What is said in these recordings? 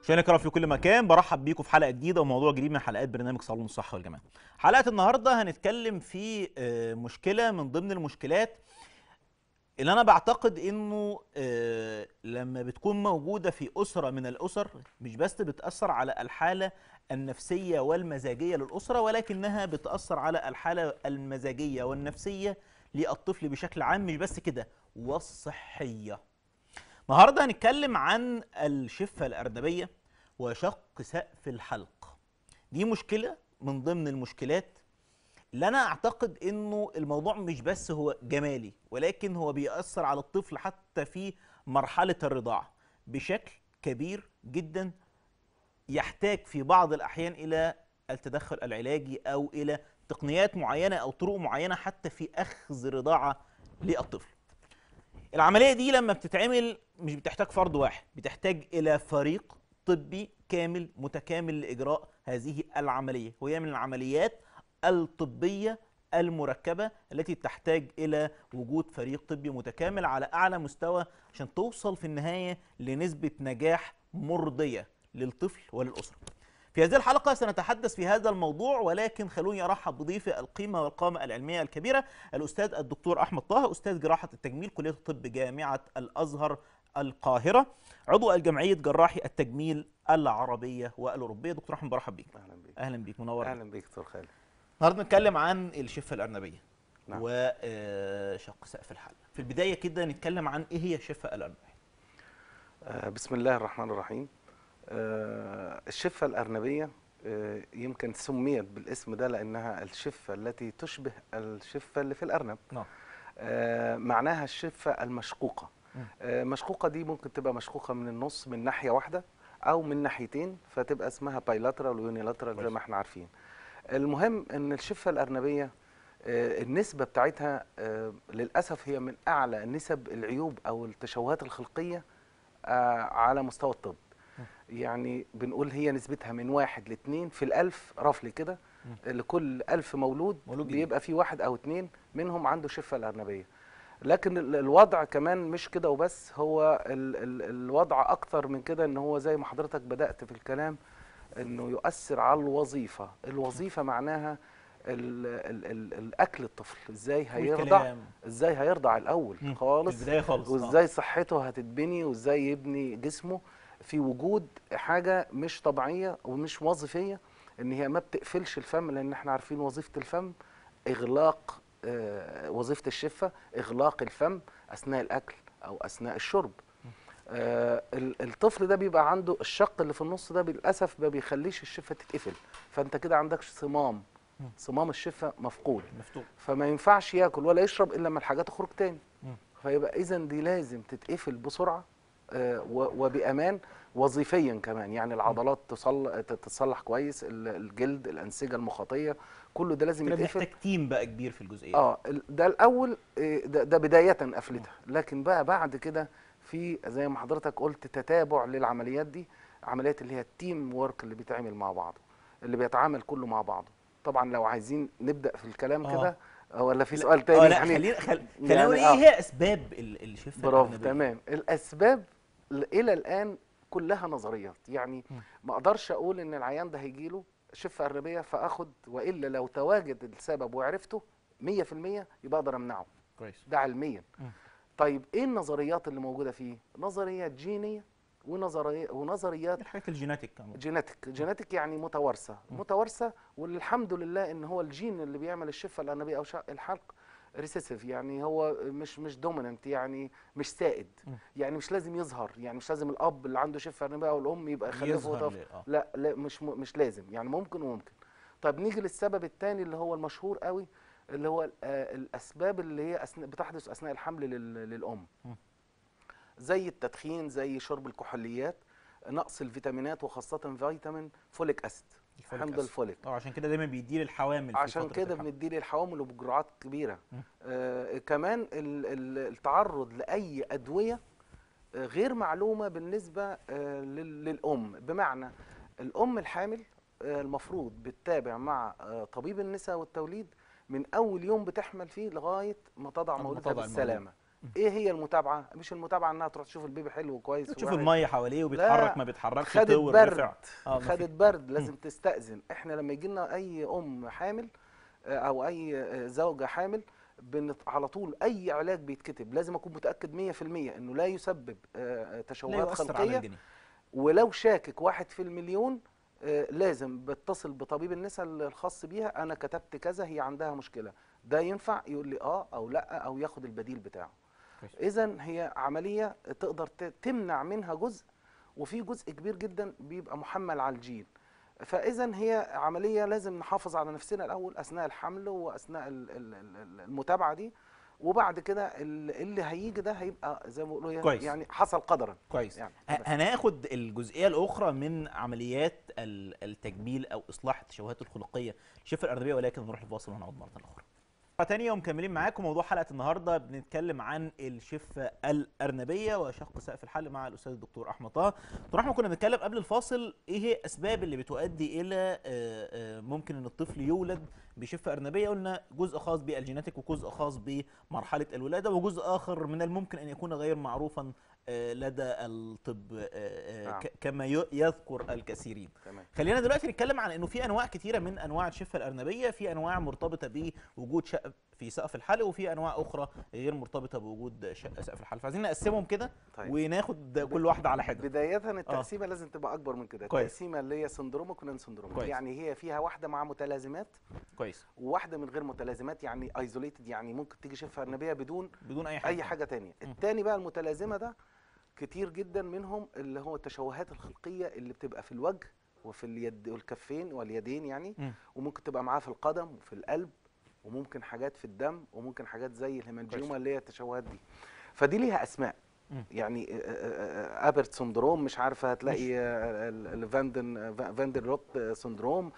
مشاهدينا الكرام في كل مكان برحب بيكم في حلقه جديده وموضوع جديد من حلقات برنامج صالون الصحه والجمال. حلقه النهارده هنتكلم في آه، مشكله من ضمن المشكلات اللي انا بعتقد انه آه، لما بتكون موجوده في اسره من الاسر مش بس بتاثر على الحاله النفسيه والمزاجيه للاسره ولكنها بتاثر على الحاله المزاجيه والنفسيه للطفل بشكل عام مش بس كده والصحيه. النهارده هنتكلم عن الشفه الارنبيه وشق سقف الحلق. دي مشكله من ضمن المشكلات اللي انا اعتقد انه الموضوع مش بس هو جمالي ولكن هو بيأثر على الطفل حتى في مرحله الرضاعه بشكل كبير جدا يحتاج في بعض الاحيان الى التدخل العلاجي او الى تقنيات معينه او طرق معينه حتى في اخذ رضاعه للطفل. العمليه دي لما بتتعمل مش بتحتاج فرد واحد بتحتاج الى فريق طبي كامل متكامل لاجراء هذه العمليه وهي من العمليات الطبيه المركبه التي تحتاج الى وجود فريق طبي متكامل على اعلى مستوى عشان توصل في النهايه لنسبه نجاح مرضيه للطفل وللاسره. في هذه الحلقة سنتحدث في هذا الموضوع ولكن خلوني أرحب بضيفي القيمة والقامة العلمية الكبيرة الأستاذ الدكتور أحمد طه أستاذ جراحة التجميل كلية الطب جامعة الأزهر القاهرة عضو الجمعية جراحي التجميل العربية والأوروبية دكتور أحمد برحب بيك اهلا بيك أهلا بيك منور اهلا بيك دكتور خالد النهارده نتكلم عن الشفة الأرنبية نعم. وشق سقف الحلق في البداية كده نتكلم عن إيه هي الشفة الأرنبية آه بسم الله الرحمن الرحيم آه الشفه الارنبيه آه يمكن سميت بالاسم ده لانها الشفه التي تشبه الشفه اللي في الارنب نعم آه معناها الشفه المشقوقه مم. آه مشقوقه دي ممكن تبقى مشقوقه من النص من ناحيه واحده او من ناحيتين فتبقى اسمها بايلاترال ويونيلاترال زي كويس. ما احنا عارفين المهم ان الشفه الارنبيه آه، النسبه بتاعتها آه، للاسف هي من اعلى نسب العيوب او التشوهات الخلقيه آه، على مستوى الطب يعني بنقول هي نسبتها من واحد لاتنين في الألف رفلي كده لكل ألف مولود, مولود جديد. بيبقى في واحد أو اتنين منهم عنده شفة الأرنبية لكن ال- الوضع كمان مش كده وبس هو ال ال الوضع أكتر من كده إن هو زي ما حضرتك بدأت في الكلام إنه يؤثر على الوظيفة الوظيفة معناها ال ال ال الأكل الطفل إزاي هيرضع والكلام. إزاي هيرضع الأول مم. في خالص البداية خالص آه. وازاي صحته هتتبني وازاي يبني جسمه في وجود حاجه مش طبيعيه ومش وظيفيه ان هي ما بتقفلش الفم لان احنا عارفين وظيفه الفم اغلاق آه وظيفه الشفه اغلاق الفم اثناء الاكل او اثناء الشرب آه ال- الطفل ده بيبقى عنده الشق اللي في النص ده للاسف ما بيخليش الشفه تتقفل فانت كده عندك صمام صمام الشفه مفقود مفتوح فما ينفعش ياكل ولا يشرب الا لما الحاجات تخرج تاني مم. فيبقى اذا دي لازم تتقفل بسرعه آه، و- وبامان وظيفيا كمان يعني العضلات تصل تتصلح كويس ال- الجلد الانسجه المخاطيه كله ده لازم كده يتقفل بنحتاج تيم بقى كبير في الجزئية دي. اه ال- ده الاول آه، ده, ده بدايه قفلتها لكن بقى بعد كده في زي ما حضرتك قلت تتابع للعمليات دي عمليات اللي هي التيم ورك اللي بيتعمل مع بعضه اللي بيتعامل كله مع بعضه طبعا لو عايزين نبدا في الكلام آه. كده آه، ولا في لا، سؤال اه تاني لا خلينا خل... خلينا يعني نقول ايه آه. هي اسباب ال- الشفه برافو الأرنبية؟ تمام الاسباب ل- الى الان كلها نظريات يعني مم. ما اقدرش اقول ان العيان ده هيجي له شفه ارنبيه فاخد والا لو تواجد السبب وعرفته 100% يبقى اقدر امنعه كويس ده علميا مم. طيب ايه النظريات اللي موجوده فيه نظريات جينيه ونظريات ونظريات الحاجات الجيناتيك كمان جيناتيك جيناتيك يعني متوارثه متوارثه والحمد لله ان هو الجين اللي بيعمل الشفه الانابيه او شق الحلق ريسيسيف يعني هو مش مش دوميننت يعني مش سائد مم. يعني مش لازم يظهر يعني مش لازم الاب اللي عنده شفه انابيه او الام يبقى يخلفه يظهر طفل ل- آه. لا لا مش م- مش لازم يعني ممكن وممكن طب نيجي للسبب الثاني اللي هو المشهور قوي اللي هو ال- آه، الاسباب اللي هي أثناء بتحدث اثناء الحمل لل- للام مم. زي التدخين زي شرب الكحوليات نقص الفيتامينات وخاصه فيتامين فوليك اسيد الفوليك حمض أسيد. الفوليك اه عشان كده دايما بيدي للحوامل في عشان فترة كده الحمل. بندي للحوامل وبجرعات كبيره مم. آه كمان ال- ال- التعرض لاي ادويه آه، غير معلومه بالنسبه آه لل- للام بمعنى الام الحامل آه، المفروض بتتابع مع آه، طبيب النساء والتوليد من اول يوم بتحمل فيه لغايه ما تضع قبل ما مولودها تضع بالسلامه ايه هي المتابعه مش المتابعه انها تروح تشوف البيبي حلو وكويس تشوف وواحد- الميه حواليه وبيتحرك لا، ما بيتحركش خدت طور برد رفع اه ما خدت في- برد لازم تستأذن احنا لما يجي لنا اي ام حامل آه، او اي آه، زوجة حامل بنت على طول اي علاج بيتكتب لازم اكون متأكد 100% انه لا يسبب آه، آه، لا تشوهات يؤثر على خلقية الجنين ولو شاكك واحد في المليون آه، لازم بتصل بطبيب النساء الخاص بيها انا كتبت كذا هي عندها مشكلة ده ينفع يقول لي اه او لا او ياخد البديل بتاعه كويس. اذا هي عملية تقدر ت- تمنع منها جزء وفي جزء كبير جدا بيبقى محمل على الجين فاذا هي عمليه لازم نحافظ على نفسنا الاول اثناء الحمل واثناء ال- ال- ال- المتابعه دي وبعد كده ال- اللي هيجي ده هيبقى زي ما بيقولوا كويس. يعني حصل قدرا كويس يعني ه- بس. هناخد الجزئيه الاخرى من عمليات ال- التجميل او اصلاح التشوهات الخلقيه للشفه الارنبيه ولكن نروح الفاصل ونعود مره اخرى مرة تانية ومكملين معاكم موضوع حلقة النهاردة بنتكلم عن الشفة الأرنبية وشق سقف الحل مع الأستاذ الدكتور أحمد طه. دكتور أحمد كنا بنتكلم قبل الفاصل إيه هي الأسباب اللي بتؤدي إلى آه، آه، ممكن إن الطفل يولد بشفة أرنبية قلنا جزء خاص بالجيناتيك وجزء خاص بمرحلة الولادة وجزء آخر من الممكن أن يكون غير معروفا آه، لدى الطب آه، آه، نعم. ك- كما ي- يذكر الكثيرين. تمام خلينا دلوقتي نتكلم عن انه في انواع كتيره من انواع الشفه الارنبيه في انواع مرتبطه بوجود شق في سقف الحلق وفي انواع اخرى غير مرتبطه بوجود شق سقف الحلق فعايزين نقسمهم كده طيب. وناخد كل واحده على حده بداية التقسيمة لازم تبقى أكبر من كده كويس. التقسيمة اللي هي سندروم وكلان سندروم كويس. يعني هي فيها واحدة مع متلازمات كويس وواحدة من غير متلازمات يعني ايزوليتد يعني ممكن تيجي شفة أرنبية بدون بدون اي حاجه اي حاجه تانية التاني بقى المتلازمه ده كتير جدا منهم اللي هو التشوهات الخلقيه اللي بتبقى في الوجه وفي اليد والكفين واليدين يعني مم. وممكن تبقى معاه في القدم وفي القلب وممكن حاجات في الدم وممكن حاجات زي كويس. الهيمانجيوما اللي هي التشوهات دي فدي ليها اسماء مم. يعني آه، آه، آه، ابرت سندروم مش عارفه هتلاقي آه، ال- الفاندن آه، فاندر روت آه، سندروم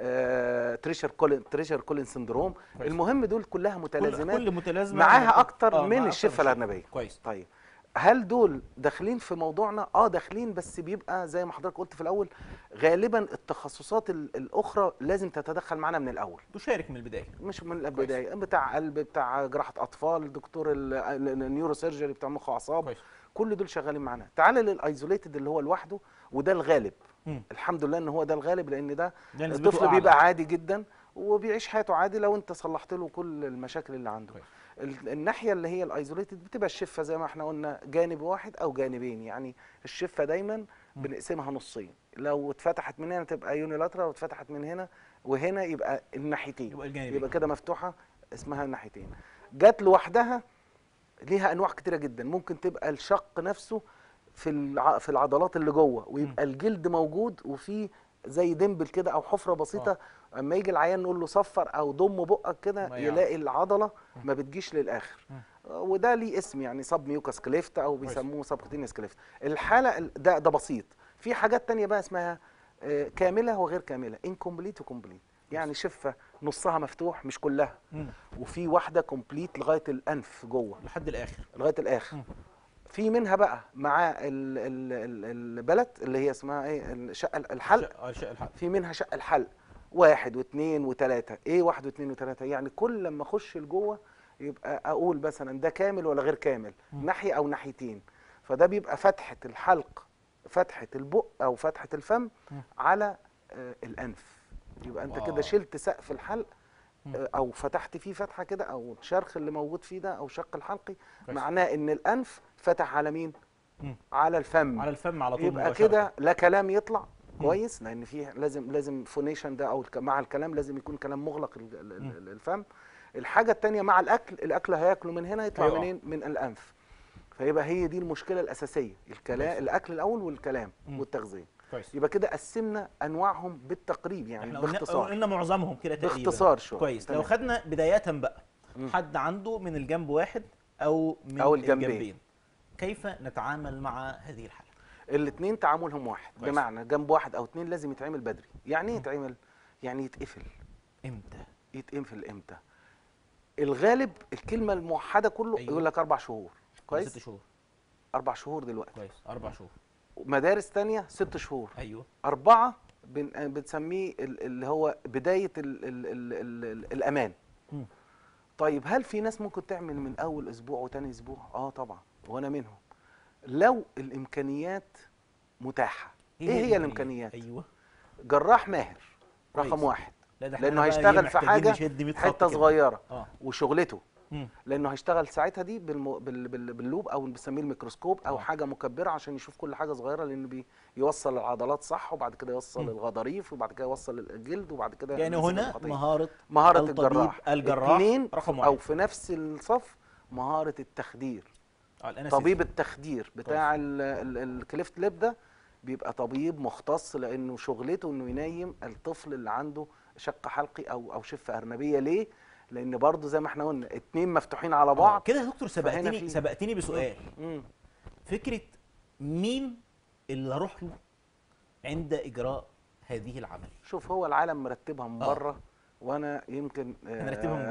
آه، تريشر كولين تريشر كولين سندروم كويس. المهم دول كلها كل, متلازمات كل متلازمه معاها مرتبطة- اكتر آه، من معاها أكتر الشفه من الارنبيه كويس طيب هل دول داخلين في موضوعنا اه داخلين بس بيبقى زي ما حضرتك قلت في الاول غالبا التخصصات ال- الاخرى لازم تتدخل معانا من الاول تشارك من البدايه مش من البدايه بتاع قلب بتاع جراحه اطفال دكتور ال- ال- النيورو سيرجري بتاع مخ واعصاب كويس كل دول شغالين معانا تعال للايزوليتد اللي هو لوحده وده الغالب مم. الحمد لله ان هو ده الغالب لان ده ده نسبته الطفل أعلى. بيبقى عادي جدا وبيعيش حياته عادي لو انت صلحت له كل المشاكل اللي عنده كويس. ال- الناحيه اللي هي الايزوليتد بتبقى الشفه زي ما احنا قلنا جانب واحد او جانبين يعني الشفه دايما بنقسمها نصين لو اتفتحت من هنا تبقى يونيلاترال واتفتحت من هنا وهنا يبقى الناحيتين يبقى الجانبين. يبقى كده مفتوحه اسمها الناحيتين جت لوحدها ليها انواع كتيره جدا ممكن تبقى الشق نفسه في الع... في العضلات اللي جوه ويبقى الجلد موجود وفي زي دمبل كده او حفره بسيطه اما يجي العيان نقول له صفر او ضم بقك كده ما يعرف. يلاقي العضله ما بتجيش للاخر وده ليه اسم يعني سب ميوكاس كليفت او كويس. بيسموه سبكتينيس كليفت الحاله ال- ده ده بسيط في حاجات تانية بقى اسمها آه، كامله وغير كامله انكمبليت وكومبليت يعني شفه نصها مفتوح مش كلها مم. وفي واحده كومبليت لغايه الانف جوه لحد الاخر لغايه الاخر مم. في منها بقى مع ال- ال- ال- البلد اللي هي اسمها ايه الشقه الحلق شق- آه، شق الحلق في منها شق الحلق واحد واثنين وثلاثة ايه واحد واثنين وثلاثة يعني كل لما اخش لجوه يبقى اقول مثلا ده كامل ولا غير كامل ناحية او ناحيتين فده بيبقى فتحة الحلق فتحة البق او فتحة الفم على آه الانف يبقى انت آه. كده شلت سقف الحلق آه، او فتحت فيه فتحة كده او الشرخ اللي موجود فيه ده او شق الحلقي كويس. معناه ان الانف فتح على مين مم. على الفم على الفم على طول يبقى مباشرة. كده لا كلام يطلع كويس لان فيه لازم لازم فونيشن ده او الك- مع الكلام لازم يكون كلام مغلق ال- ال- ال- الفم الحاجه الثانيه مع الاكل الاكل هياكله من هنا يطلع هيقع. منين من الانف فيبقى هي دي المشكله الاساسيه الكلام كويس. الاكل الاول والكلام مم. والتغذيه كويس يبقى كده قسمنا انواعهم بالتقريب يعني احنا قلنا باختصار قلنا معظمهم كده تقريبا باختصار شويه كويس لو تمام. خدنا بداية بقى مم. حد عنده من الجنب واحد او من أو الجنبين. كيف نتعامل مع هذه الحالة الاثنين تعاملهم واحد كويس. بمعنى جنب واحد او اثنين لازم يتعمل بدري يعني ايه يتعمل يعني يتقفل امتى يتقفل امتى الغالب الكلمه الموحده كله أيوة. يقول لك اربع شهور ست كويس شهور اربع شهور دلوقتي كويس اربع شهور مدارس تانية ست شهور ايوه أربعة بن- بنسميه ال- اللي هو بداية ال ال ال ال ال الأمان مم. طيب هل في ناس ممكن تعمل من اول اسبوع وتاني اسبوع اه طبعا وانا منهم لو الامكانيات متاحه ايه هي الامكانيات ايوه جراح ماهر رقم كويس. واحد لا ده إحنا لانه بقى إيه هيشتغل في محتاجين حاجه نشد 100 خط حته كده. صغيره اه وشغلته مم. لانه هيشتغل ساعتها دي بالم... بال... بال... باللوب او بنسميه الميكروسكوب او آه. حاجه مكبره عشان يشوف كل حاجه صغيره لانه بيوصل العضلات صح وبعد كده يوصل مم. الغضاريف وبعد كده يوصل الجلد وبعد كده يعني ينزل هنا الخطية. مهاره مهاره الطبيب الجراح الجراح اتنين رقم او واحد في نفس الصف مهاره التخدير آه، الأنستيزيا. طبيب التخدير بتاع ال- ال- الكليفت ليب ده بيبقى طبيب مختص لانه شغلته انه ينيم الطفل اللي عنده شق حلقي او او شفه ارنبيه ليه؟ لان برضه زي ما احنا قلنا اتنين مفتوحين على آه، بعض كده يا دكتور فهنا سبقتني في- سبقتني بسؤال مم. فكره مين اللي اروح له عند اجراء هذه العمليه شوف هو العالم مرتبها من آه. بره وانا يمكن هنرتبها من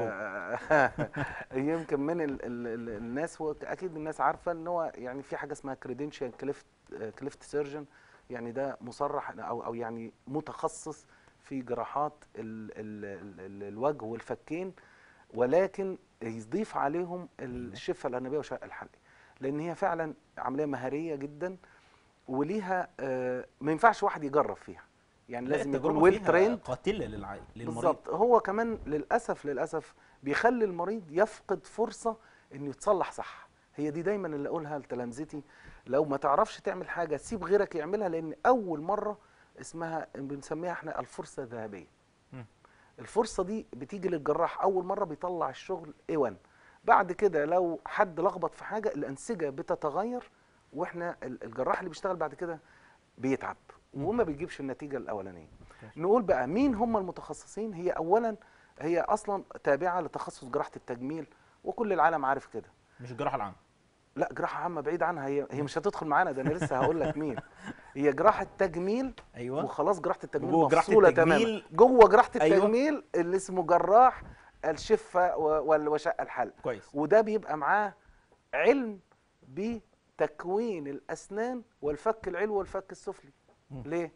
يمكن من ال ال ال الناس هو اكيد الناس عارفه ان هو يعني في حاجه اسمها كريدنشال كليفت كليفت سيرجن يعني ده مصرح او او يعني متخصص في جراحات ال ال ال ال الوجه والفكين ولكن يضيف عليهم الشفه الارنبيه والشق الحلقي لان هي فعلا عمليه مهاريه جدا وليها آه، ما ينفعش واحد يجرب فيها يعني لا، لازم التجربة يكون ويل فيها تريند قاتله للع... للمريض بالظبط هو كمان للاسف للاسف بيخلي المريض يفقد فرصه انه يتصلح صح هي دي دايما اللي اقولها لتلامذتي لو ما تعرفش تعمل حاجه سيب غيرك يعملها لان اول مره اسمها بنسميها احنا الفرصه الذهبيه مم. الفرصه دي بتيجي للجراح اول مره بيطلع الشغل A1 بعد كده لو حد لخبط في حاجه الانسجه بتتغير واحنا ال- الجراح اللي بيشتغل بعد كده بيتعب مم. وما بيجيبش النتيجه الاولانيه كويس. نقول بقى مين هم المتخصصين هي اولا هي اصلا تابعه لتخصص جراحه التجميل وكل العالم عارف كده مش الجراحه العامه لا جراحه عامه بعيد عنها هي هي مش هتدخل معانا ده انا لسه هقول لك مين هي جراحه تجميل ايوه وخلاص جراحه التجميل وجوه جراحة مفصوله التجميل- تماما جوه جراحه أيوة. التجميل اللي اسمه جراح الشفه و- وال- وشق الحلق كويس وده بيبقى معاه علم بتكوين الاسنان والفك العلوي والفك السفلي مم. ليه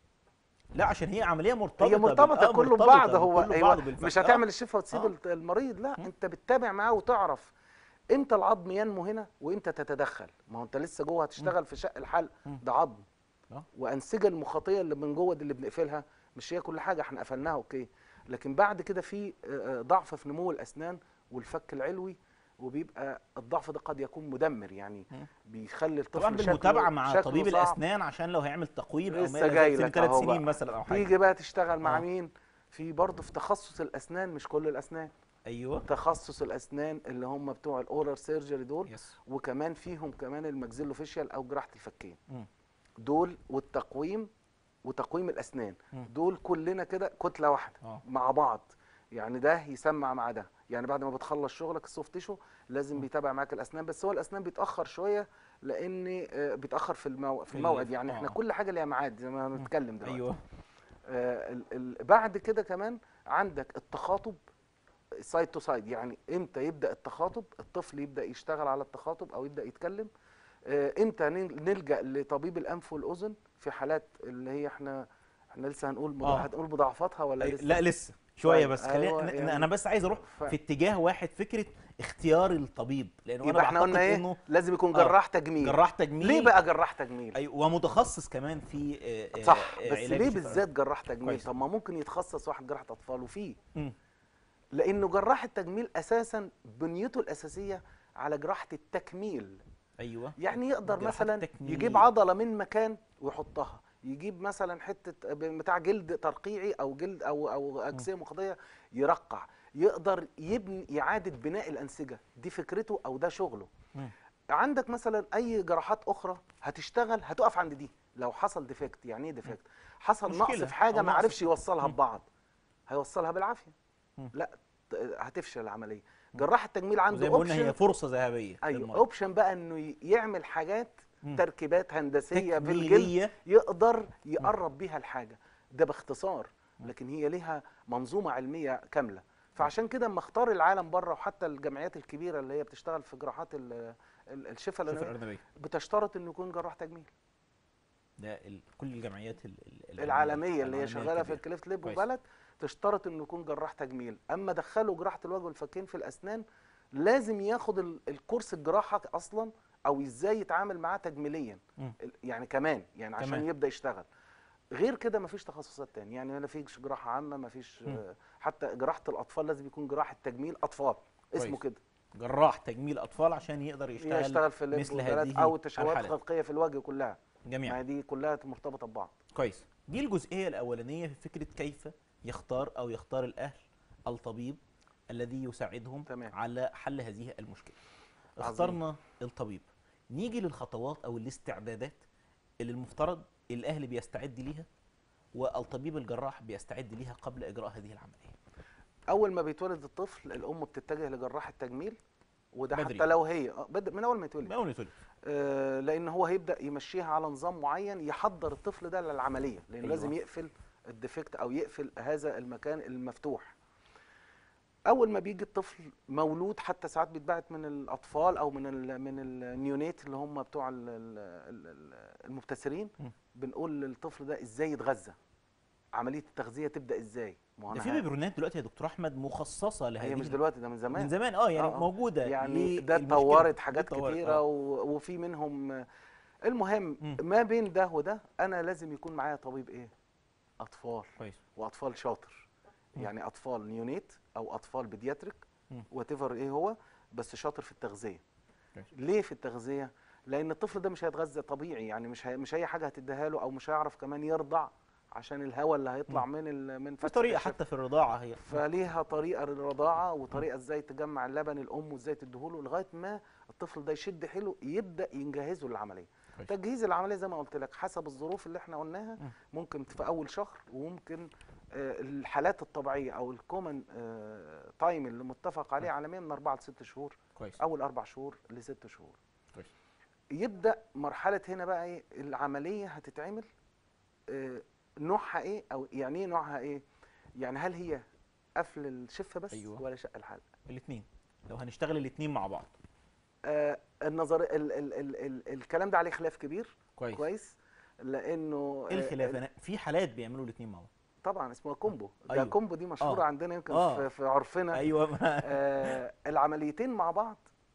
لا عشان هي عمليه مرتبطه هي بال- مرتبطه آه، كله مرتبطة ببعض هو كله أيوة ببعضه بالفعل. مش آه. هتعمل الشفه وتسيب آه. الت- المريض لا مم. انت بتتابع معاه وتعرف امتى العظم ينمو هنا وامتى تتدخل ما هو انت لسه جوه هتشتغل في شق الحلق مم. ده عظم آه. وانسجه المخاطيه اللي من جوه دي اللي بنقفلها مش هي كل حاجه احنا قفلناها اوكي لكن بعد كده في آه، آه، ضعف في نمو الاسنان والفك العلوي وبيبقى الضعف ده قد يكون مدمر يعني مم. بيخلي الطفل طبعا شكله- بالمتابعه مع شكله طبيب صعب. الاسنان عشان لو هيعمل تقويم او ما لسه الى جاي ذلك لك ثلاث أهو سنين بقى. مثلا او حاجه تيجي بقى تشتغل مع آه. مين في برضه في تخصص الاسنان مش كل الاسنان ايوه تخصص الاسنان اللي هم بتوع الاورال سيرجري دول يس وكمان فيهم كمان الماكسيلوفيشيال او جراحه الفكين مم. دول والتقويم وتقويم الاسنان مم. دول كلنا كده كتله واحده اه مع بعض يعني ده يسمع مع ده يعني بعد ما بتخلص شغلك السوفت تيشو لازم بيتابع معاك الاسنان بس هو الاسنان بيتاخر شويه لان آه، بيتاخر في المو... في في ال- الموعد يعني آه. احنا كل حاجه ليها ميعاد زي ما بنتكلم دلوقتي ايوه آه، ال- ال- بعد كده كمان عندك التخاطب سايد تو سايد يعني امتى يبدا التخاطب الطفل يبدا يشتغل على التخاطب او يبدا يتكلم آه، امتى نل- نلجا لطبيب الانف والاذن في حالات اللي هي احنا احنا لسه هنقول مضا... آه. هنقول مضاعفاتها ولا أي- لسه لا لسه شويه طيب، بس خلينا أيوة، أنا- يعني انا بس عايز اروح ف- في اتجاه واحد فكره اختيار الطبيب لان انا يبقى احنا بعتقد قلنا ايه انه لازم يكون آه، جراح تجميل جراح تجميل ليه بقى جراح تجميل أي ومتخصص كمان في آه، آه، صح آه، بس علاج ليه الشفا بالذات جراح تجميل كويس. طب ما ممكن يتخصص واحد جراحه اطفال وفيه مم. لانه جراح التجميل اساسا بنيته الاساسيه على جراحه التكميل ايوه يعني يقدر جراحات مثلا تكميلية. يجيب عضله من مكان ويحطها يجيب مثلا حته بتاع جلد ترقيعي او جلد او او اجزاء مخاطيه يرقع يقدر يبني اعاده بناء الانسجه دي فكرته او ده شغله مم. عندك مثلا اي جراحات اخرى هتشتغل هتقف عند دي لو حصل ديفكت يعني ايه ديفكت حصل نقص مشكلة في حاجه أو ما نقص عرفش في- يوصلها مم. ببعض هيوصلها بالعافيه مم. لا ت- هتفشل العمليه جراح التجميل عنده وزي ما قلنا هي اوبشن فرصه ذهبيه ايوه للمريض. اوبشن بقى انه ي- يعمل حاجات مم. تركيبات هندسيه في الجلد تكميليه يقدر يقرب بيها الحاجه ده باختصار لكن هي ليها منظومه علميه كامله فعشان كده اما اختار العالم بره وحتى الجمعيات الكبيره اللي هي بتشتغل في جراحات ال- ال- الشفا شوف الأنوية الارنبيه بتشترط انه يكون جراح تجميل ده ال- كل الجمعيات ال- ال- العالميه اللي هي العالمية شغاله في الكبيرة. الكليفت ليب كويس. وبلد تشترط انه يكون جراح تجميل اما دخلوا جراحه الوجه والفكين في الاسنان لازم ياخد ال- الكورس الجراحه اصلا او ازاي يتعامل معاه تجميليا مم. ال- يعني كمان يعني عشان كمان. يبدا يشتغل غير كده مفيش تخصصات تاني يعني ما فيش جراحه عامه ما فيش مم. آه، حتى جراحه الاطفال لازم يكون جراحه تجميل اطفال اسمه كويس. كده جراح تجميل اطفال عشان يقدر يشتغل, يشتغل في الليب مثل والجلد هذه او تشوهات الحالات. خلقيه في الوجه كلها جميعا ما دي كلها مرتبطه ببعض كويس دي الجزئيه الاولانيه في فكره كيف يختار او يختار الاهل الطبيب الذي يساعدهم تمام. على حل هذه المشكله عظيم. اخترنا الطبيب نيجي للخطوات او الاستعدادات اللي المفترض الاهل بيستعد ليها والطبيب الجراح بيستعد ليها قبل اجراء هذه العمليه اول ما بيتولد الطفل الام بتتجه لجراح التجميل وده بدري. حتى لو هي آه، بد- من اول ما يتولد من اول ما يتولد آه، لان هو هيبدا يمشيها على نظام معين يحضر الطفل ده للعمليه لانه أيوة. أيوة. لازم يقفل الديفكت او يقفل هذا المكان المفتوح اول ما بيجي الطفل مولود حتى ساعات بيتبعت من الاطفال او من ال من النيونيت اللي هم بتوع ال- ال- ال- ال- المبتسرين م. بنقول للطفل ده ازاي يتغذى عمليه التغذيه تبدا ازاي ما هو ده أنا في ه- بيبرونات دلوقتي يا دكتور احمد مخصصه لهذه هي مش ال- دلوقتي ده من زمان من زمان اه يعني آه، آه. موجوده يعني ده للمشكلة. اتطورت دي حاجات اتطورت، كتيره آه. و- وفي منهم المهم مم. ما بين ده وده انا لازم يكون معايا طبيب ايه اطفال كويس واطفال شاطر مم. يعني اطفال نيونيت او اطفال بيدياتريك مم. وات ايه هو بس شاطر في التغذيه كويس. ليه في التغذيه لان الطفل ده مش هيتغذى طبيعي يعني مش هي مش اي حاجه هتديها له او مش هيعرف كمان يرضع عشان الهواء اللي هيطلع من ال من في فتحة طريقه الشفة. حتى في الرضاعه هي فليها طريقه للرضاعه وطريقه ازاي تجمع اللبن الام وازاي تديهوله لغايه ما الطفل ده يشد حيله يبدا ينجهزه للعمليه كويس. تجهيز العمليه زي ما قلت لك حسب الظروف اللي احنا قلناها مم. ممكن في اول شهر وممكن آه، الحالات الطبيعيه او الكومن تايم اللي متفق عليه عالميا من اربعه لست شهور كويس اول اربع شهور لست شهور كويس يبدا مرحله هنا بقى ايه العمليه هتتعمل آه، نوعها ايه او يعني ايه نوعها ايه يعني هل هي قفل الشفه بس أيوة. ولا شق الحلق الاثنين لو هنشتغل الاثنين مع بعض آه النظر ال ال ال ال الكلام ده عليه خلاف كبير كويس كويس لانه ايه آه، الخلاف انا في حالات بيعملوا الاثنين مع بعض طبعا اسمها كومبو ده أيوة. كومبو دي مشهوره آه. عندنا يمكن آه. في, في عرفنا ايوه آه العمليتين مع بعض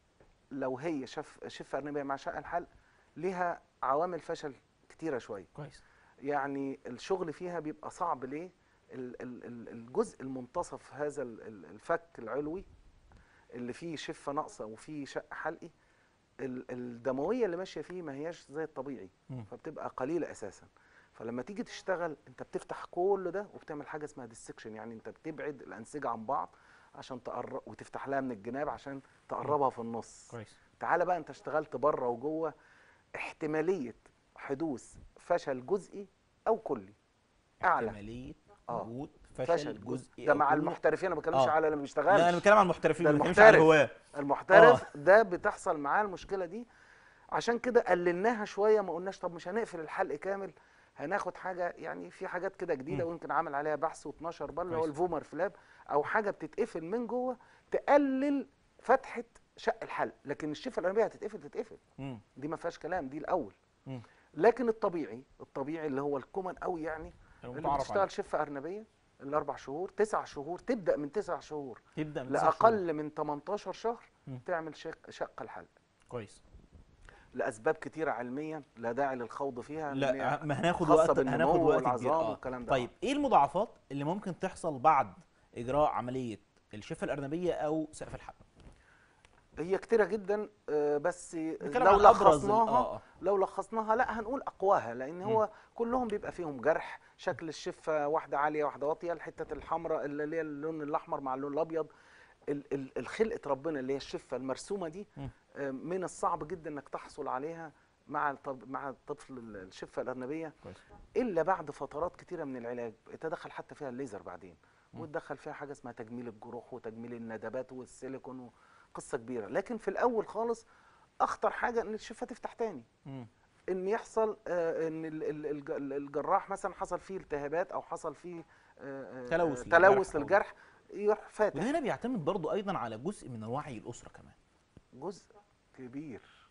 لو هي شف شفه ارنبيه مع شق الحلق ليها عوامل فشل كتيره شويه كويس يعني الشغل فيها بيبقى صعب ليه ال- ال- ال- الجزء المنتصف هذا ال- ال- الفك العلوي اللي فيه شفه ناقصه وفيه شق حلقي ال- الدمويه اللي ماشيه فيه ما هياش زي الطبيعي مم. فبتبقى قليله اساسا فلما تيجي تشتغل انت بتفتح كل ده وبتعمل حاجه اسمها ديسكشن يعني انت بتبعد الانسجه عن بعض عشان تقرب وتفتح لها من الجناب عشان تقربها في النص كويس تعالى بقى انت اشتغلت بره وجوه احتماليه حدوث فشل جزئي او كلي اعلى احتماليه آه. وجود فشل جزئي ده أو مع كله. المحترفين انا ما بتكلمش آه. على اللي ما بيشتغلش لا انا بتكلم عن المحترفين ده ما بتكلمش عن المحترف. الهواه المحترف ده بتحصل معاه المشكله دي عشان كده قللناها شويه ما قلناش طب مش هنقفل الحلق كامل هناخد حاجه يعني في حاجات كده جديده مم. ويمكن عامل عليها بحث و12 بل اللي هو كويس. الفومر فلاب او حاجه بتتقفل من جوه تقلل فتحه شق الحلق لكن الشفه الانبيه هتتقفل تتقفل مم. دي ما فيهاش كلام دي الاول مم. لكن الطبيعي الطبيعي اللي هو الكومن قوي يعني اللي المتعارف بتشتغل عليه. شفه ارنبيه الاربع شهور تسع شهور تبدا من تسع شهور تبدا من تسع شهور. لاقل من 18 شهر مم. تعمل شق شق الحلق كويس لاسباب كتيره علميا لا داعي للخوض فيها لأن لا هي ما هناخد خاصة وقت بالنمو هناخد وقت كبير والعظام آه. والكلام ده. طيب ايه المضاعفات اللي ممكن تحصل بعد اجراء عمليه الشفه الارنبيه او سقف الحلق هي كتيره جدا آه، بس نتكلم لو عن أبرز ال- لخصناها آه، آه. لو لخصناها لا هنقول اقواها لان هو كلهم بيبقى فيهم جرح شكل الشفه واحده عاليه واحده واطيه الحته الحمراء اللي هي اللون الاحمر مع اللون الابيض ال- ال- الخلقه ربنا اللي هي الشفه المرسومه دي مم. آه، من الصعب جدا انك تحصل عليها مع الطب- مع الطفل الشفه الارنبيه كويس الا بعد فترات كتيره من العلاج يتدخل حتى فيها الليزر بعدين مم. وتدخل فيها حاجه اسمها تجميل الجروح وتجميل الندبات والسيليكون قصه كبيره لكن في الاول خالص اخطر حاجه ان الشفه تفتح تاني مم. ان يحصل آه، ان ال- ال- الج- الجراح مثلا حصل فيه التهابات او حصل فيه آه، آه، تلوث تلوث للجرح أو- للجرح يروح فاتح وده هنا بيعتمد برضو ايضا على جزء من وعي الاسره كمان جزء كبير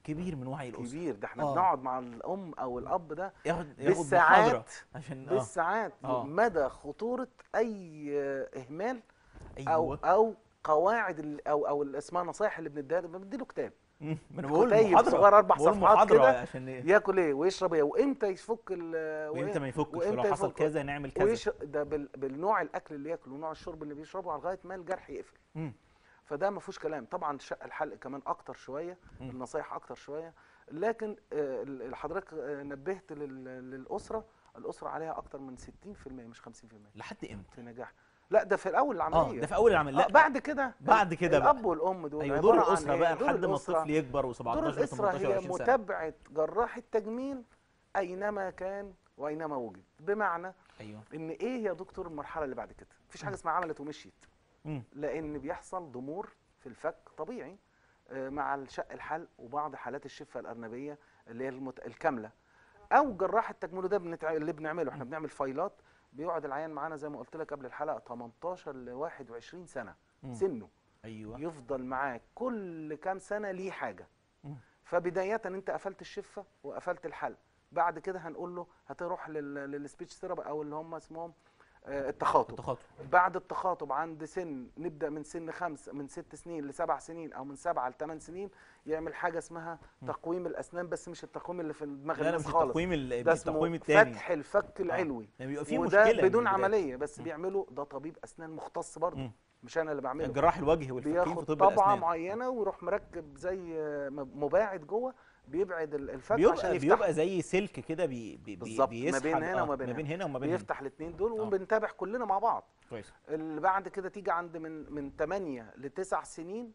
كبير من وعي الاسره كبير ده احنا آه. بنقعد مع الام او الاب ده ياخد ياخد محاضره بالساعات عشان اه بالساعات آه. مدى خطوره اي آه، اهمال او ايوه او قواعد ال- او او اللي اسمها نصايح اللي بنديها له بنديله كتاب مم. ما انا بقول كتيب محاضره صغير اربع بقول صفحات محاضره كده عشان إيه؟ ياكل ايه ويشرب ايه وامتى يفك ال وامتى ما يفكش وإمتى ولو حصل يفك؟ كذا نعمل كذا ويش ده بال... بالنوع الاكل اللي ياكله ونوع الشرب اللي بيشربه على لغايه ما الجرح يقفل مم. فده ما فيهوش كلام طبعا شق الحلق كمان اكتر شويه مم. النصايح اكتر شويه لكن آه، ال- حضرتك آه، نبهت لل... للاسره الاسره عليها اكتر من 60% مش 50% لحد امتى في نجاح لا ده في الاول اه العمليه ده في اول العمل لا آه بعد كده بعد كده بقى. الاب والام دول ايوه دور عبارة عن الاسره إيه؟ بقى دور لحد ما الأسرة- الطفل يكبر و17 دور الاسره 18 هي 20 سنه متابعه جراح التجميل اينما كان واينما وجد بمعنى ايوه ان ايه يا دكتور المرحله اللي بعد كده مفيش حاجه اسمها عملت ومشيت مم. لان بيحصل ضمور في الفك طبيعي آه، مع الشق الحلق وبعض حالات الشفه الارنبيه اللي هي المت... الكامله او جراح التجميل ده بنتع... اللي بنعمله احنا بنعمل فايلات بيقعد العيان معانا زي ما قلت لك قبل الحلقه 18 ل 21 سنه مم. سنه ايوه يفضل معاك كل كام سنه ليه حاجه مم. فبدايه انت قفلت الشفه وقفلت الحلق بعد كده هنقول له هتروح لل... للسبيتش ثيرابي او اللي هم اسمهم آه، التخاطب التخاطب بعد التخاطب عند سن نبدا من سن خمس من ست سنين لسبع سنين او من سبعه لثمان سنين يعمل حاجه اسمها تقويم الاسنان بس مش التقويم اللي في دماغ لا لا الناس مش خالص التقويم ال- ده التقويم اسمه الثاني فتح الفك العلوي يعني بيبقى في وده مشكله من بدون البداية. عمليه بس مم. بيعمله ده طبيب اسنان مختص برضه مم. مش انا اللي بعمله جراح الوجه والفكين في بياخد طب طبعه الاسنان معينه ويروح مركب زي مباعد جوه بيبعد ال- الفك عشان بيبقى يفتح بيبقى زي سلك كده بي بي بي- بالظبط، ما بيسحب بين هنا آه، وما بين ما بين هنا. هنا وما بين هنا بيفتح الاثنين دول آه. وبنتابع كلنا مع بعض كويس اللي بعد كده تيجي عند من من 8 ل 9 سنين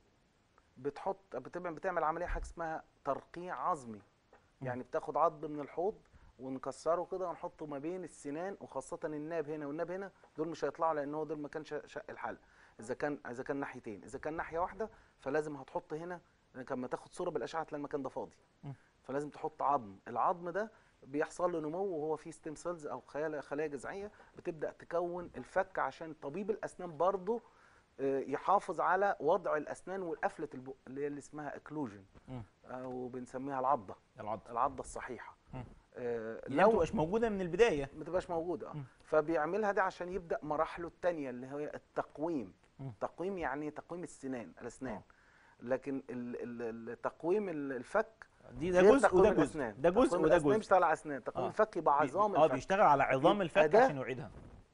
بتحط بتعمل بتعمل عمليه حاجه اسمها ترقيع عظمي يعني بتاخد عظم من الحوض ونكسره كده ونحطه ما بين السنان وخاصه الناب هنا والناب هنا دول مش هيطلعوا لان هو دول ما كانش شق الحلق اذا كان اذا كان ناحيتين اذا كان ناحيه واحده فلازم هتحط هنا لأنك لما تاخد صوره بالاشعه تلاقي المكان ده فاضي مم. فلازم تحط عظم العظم ده بيحصل له نمو وهو فيه ستيم سيلز او خلايا خلايا جذعيه بتبدا تكون الفك عشان طبيب الاسنان برضه آه، يحافظ على وضع الاسنان وقفله البق اللي هي اللي اسمها اكلوجن مم. او بنسميها العضه العض العضه الصحيحه مم. آه، اللي ما تبقاش موجوده من البدايه ما تبقاش موجوده آه. مم. فبيعملها دي عشان يبدا مراحله الثانيه اللي هي التقويم مم. تقويم يعني تقويم السنان الاسنان آه. لكن ال- ال- ال- تقويم ال- الفك دي ده غير جزء تقويم وده جزء الأسنان. ده جزء تقويم وده الأسنان جزء بيشتغل على اسنان تقويم آه. الفك يبقى عظام اه الفك بيشتغل على عظام يبقى الفك ده- عشان يعيدها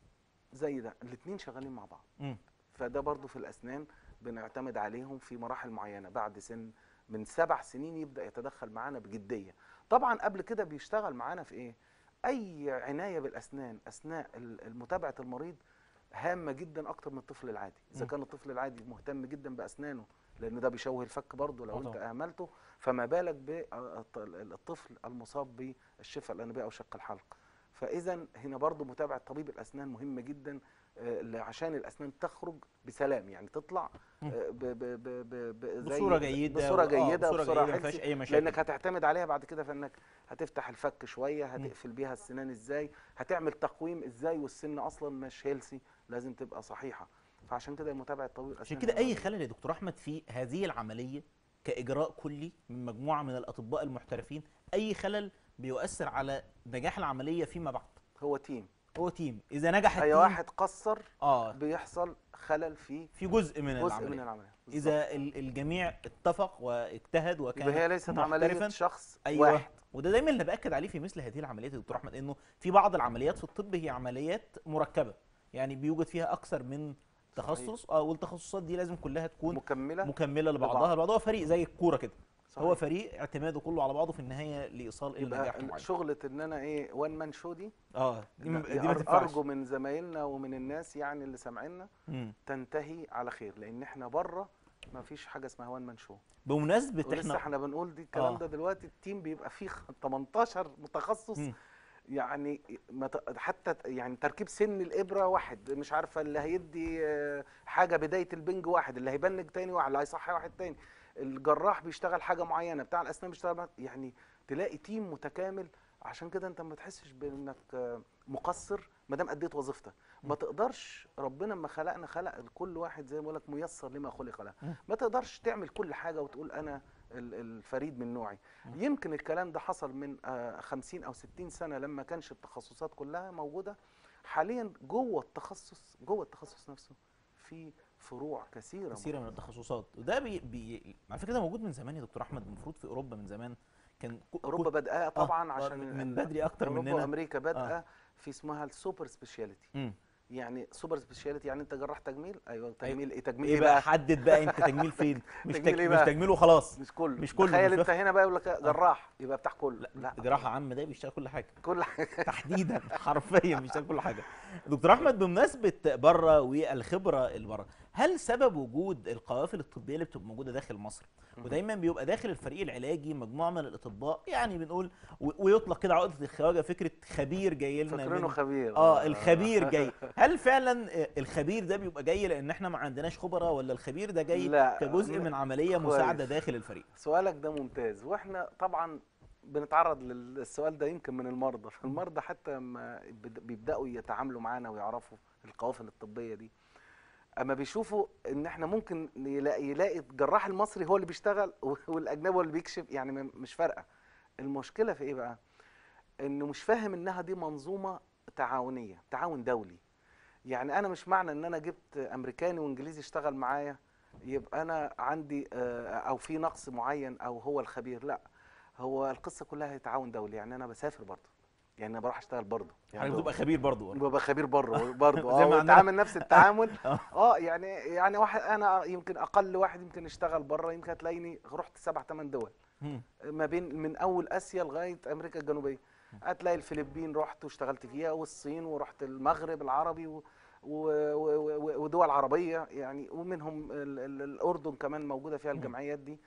زي ده الاثنين شغالين مع بعض مم. فده برضو في الاسنان بنعتمد عليهم في مراحل معينه بعد سن من سبع سنين يبدا يتدخل معانا بجديه طبعا قبل كده بيشتغل معانا في ايه اي عنايه بالاسنان اثناء ال- المتابعه المريض هامه جدا اكتر من الطفل العادي اذا مم. كان الطفل العادي مهتم جدا باسنانه لان ده بيشوه الفك برضه لو آه انت طبعا. اهملته فما بالك بالطفل المصاب بالشفه الانبيه او شق الحلق فاذا هنا برضه متابعه طبيب الاسنان مهمه جدا آه، ل- عشان الاسنان تخرج بسلام يعني تطلع مم. آه، ب ب ب ب ب زي- بصوره جيده بصوره و- آه، جيده بصوره بصوره جيده ما فيهاش حلسي اي مشاكل لانك هتعتمد عليها بعد كده فانك هتفتح الفك شويه هتقفل بيها السنان ازاي هتعمل تقويم ازاي والسن اصلا مش هيلسي لازم تبقى صحيحه فعشان كده متابعه طبيب الاسنان عشان كده هي اي مهمة. خلل يا دكتور احمد في هذه العمليه كاجراء كلي من مجموعه من الاطباء المحترفين اي خلل بيؤثر على نجاح العمليه فيما بعد هو تيم هو تيم اذا نجح اي التيم واحد قصر اه بيحصل خلل في في جزء من جزء العمليه من العمليه بالظبط. اذا ال- الجميع اتفق واجتهد وكان يبقى هي ليست محترفاً، عمليه شخص ايوه واحد وده دايما اللي باكد عليه في مثل هذه العمليات يا دكتور احمد انه في بعض العمليات في الطب هي عمليات مركبه يعني بيوجد فيها اكثر من تخصص اه والتخصصات دي لازم كلها تكون مكمله مكمله لبعضها لبعض. البعض هو فريق زي الكوره كده صحيح. هو فريق اعتماده كله على بعضه في النهايه لايصال الى نجاح يبقى معين شغله ان انا ايه وان مان شو دي اه دي, م- لا، دي ما أر- تنفعش ارجو من زمايلنا ومن الناس يعني اللي سامعيننا مم. تنتهي على خير لان احنا بره ما فيش حاجه اسمها وان مان شو بمناسبه ولسه احنا احنا بنقول دي الكلام آه. ده دلوقتي التيم بيبقى فيه خ- 18 متخصص مم. يعني ما ت- حتى ت- يعني تركيب سن الابره واحد مش عارفه اللي هيدي آه، حاجه بدايه البنج واحد اللي هيبنج تاني واحد اللي هيصحي واحد تاني الجراح بيشتغل حاجه معينه بتاع الاسنان بيشتغل بقى- يعني تلاقي تيم متكامل عشان كده انت ما تحسش بانك آه، مقصر ما دام اديت وظيفتك ما تقدرش ربنا لما خلقنا خلق كل واحد زي ما بقول لك ميسر لما خلق له مم. ما تقدرش تعمل كل حاجه وتقول انا ال- الفريد من نوعي يمكن الكلام ده حصل من آه، 50 او 60 سنه لما كانش التخصصات كلها موجوده حاليا جوه التخصص جوه التخصص نفسه في فروع كثيره كثيره من التخصصات وده بي, بي على فكره ده موجود من زمان يا دكتور احمد المفروض في اوروبا من زمان كان كو- اوروبا بدأها طبعا آه، عشان من ال- بدري أكتر اوروبا مننا. وامريكا بادئه في اسمها السوبر سبيشاليتي مم. يعني سوبر سبيشاليتي يعني انت جراح تجميل ايوه تجميل ايه تجميل ايه بقى حدد بقى انت تجميل فين مش تجميل تج... إيه مش بقى؟ تجميل وخلاص مش كله مش كله، تخيل مش انت واخد- هنا بقى يقول لك جراح يبقى بتاع كله لا, لا جراحه عام ده بيشتغل كل حاجه كل حاجه تحديدا حرفيا بيشتغل كل حاجه دكتور احمد بمناسبه بره والخبره اللي بره هل سبب وجود القوافل الطبيه اللي بتبقى موجوده داخل مصر ودايما بيبقى داخل الفريق العلاجي مجموعه من الاطباء يعني بنقول و- ويطلق كده عقده الخواجه فكره خبير جاي لنا فاكرينه من- خبير اه الخبير جاي هل فعلا آه، الخبير ده بيبقى جاي لان احنا ما عندناش خبره ولا الخبير ده جاي لا، كجزء م- من عمليه كويس. مساعده داخل الفريق سؤالك ده ممتاز واحنا طبعا بنتعرض للسؤال ده يمكن من المرضى فالمرضى حتى ما بد- بيبداوا يتعاملوا معانا ويعرفوا القوافل الطبيه دي اما بيشوفوا ان احنا ممكن يلاقي, يلاقي الجراح المصري هو اللي بيشتغل والاجنبي هو اللي بيكشف يعني م- مش فارقه المشكله في ايه بقى انه مش فاهم انها دي منظومه تعاونيه تعاون دولي يعني انا مش معنى ان انا جبت امريكاني وانجليزي يشتغل معايا يبقى انا عندي آه، او في نقص معين او هو الخبير لا هو القصه كلها هي تعاون دولي يعني انا بسافر برضه يعني انا بروح اشتغل برضه يعني بتبقى خبير برضه ببقى خبير بره برضه زي ما اه عندنا. بتعامل نفس التعامل آه. اه يعني يعني واحد انا يمكن اقل واحد يمكن يشتغل بره يمكن هتلاقيني رحت سبع ثمان دول مم. ما بين من اول اسيا لغايه امريكا الجنوبيه هتلاقي الفلبين رحت واشتغلت فيها والصين ورحت المغرب العربي و و و و ودول عربيه يعني ومنهم ال ال الاردن كمان موجوده فيها الجمعيات دي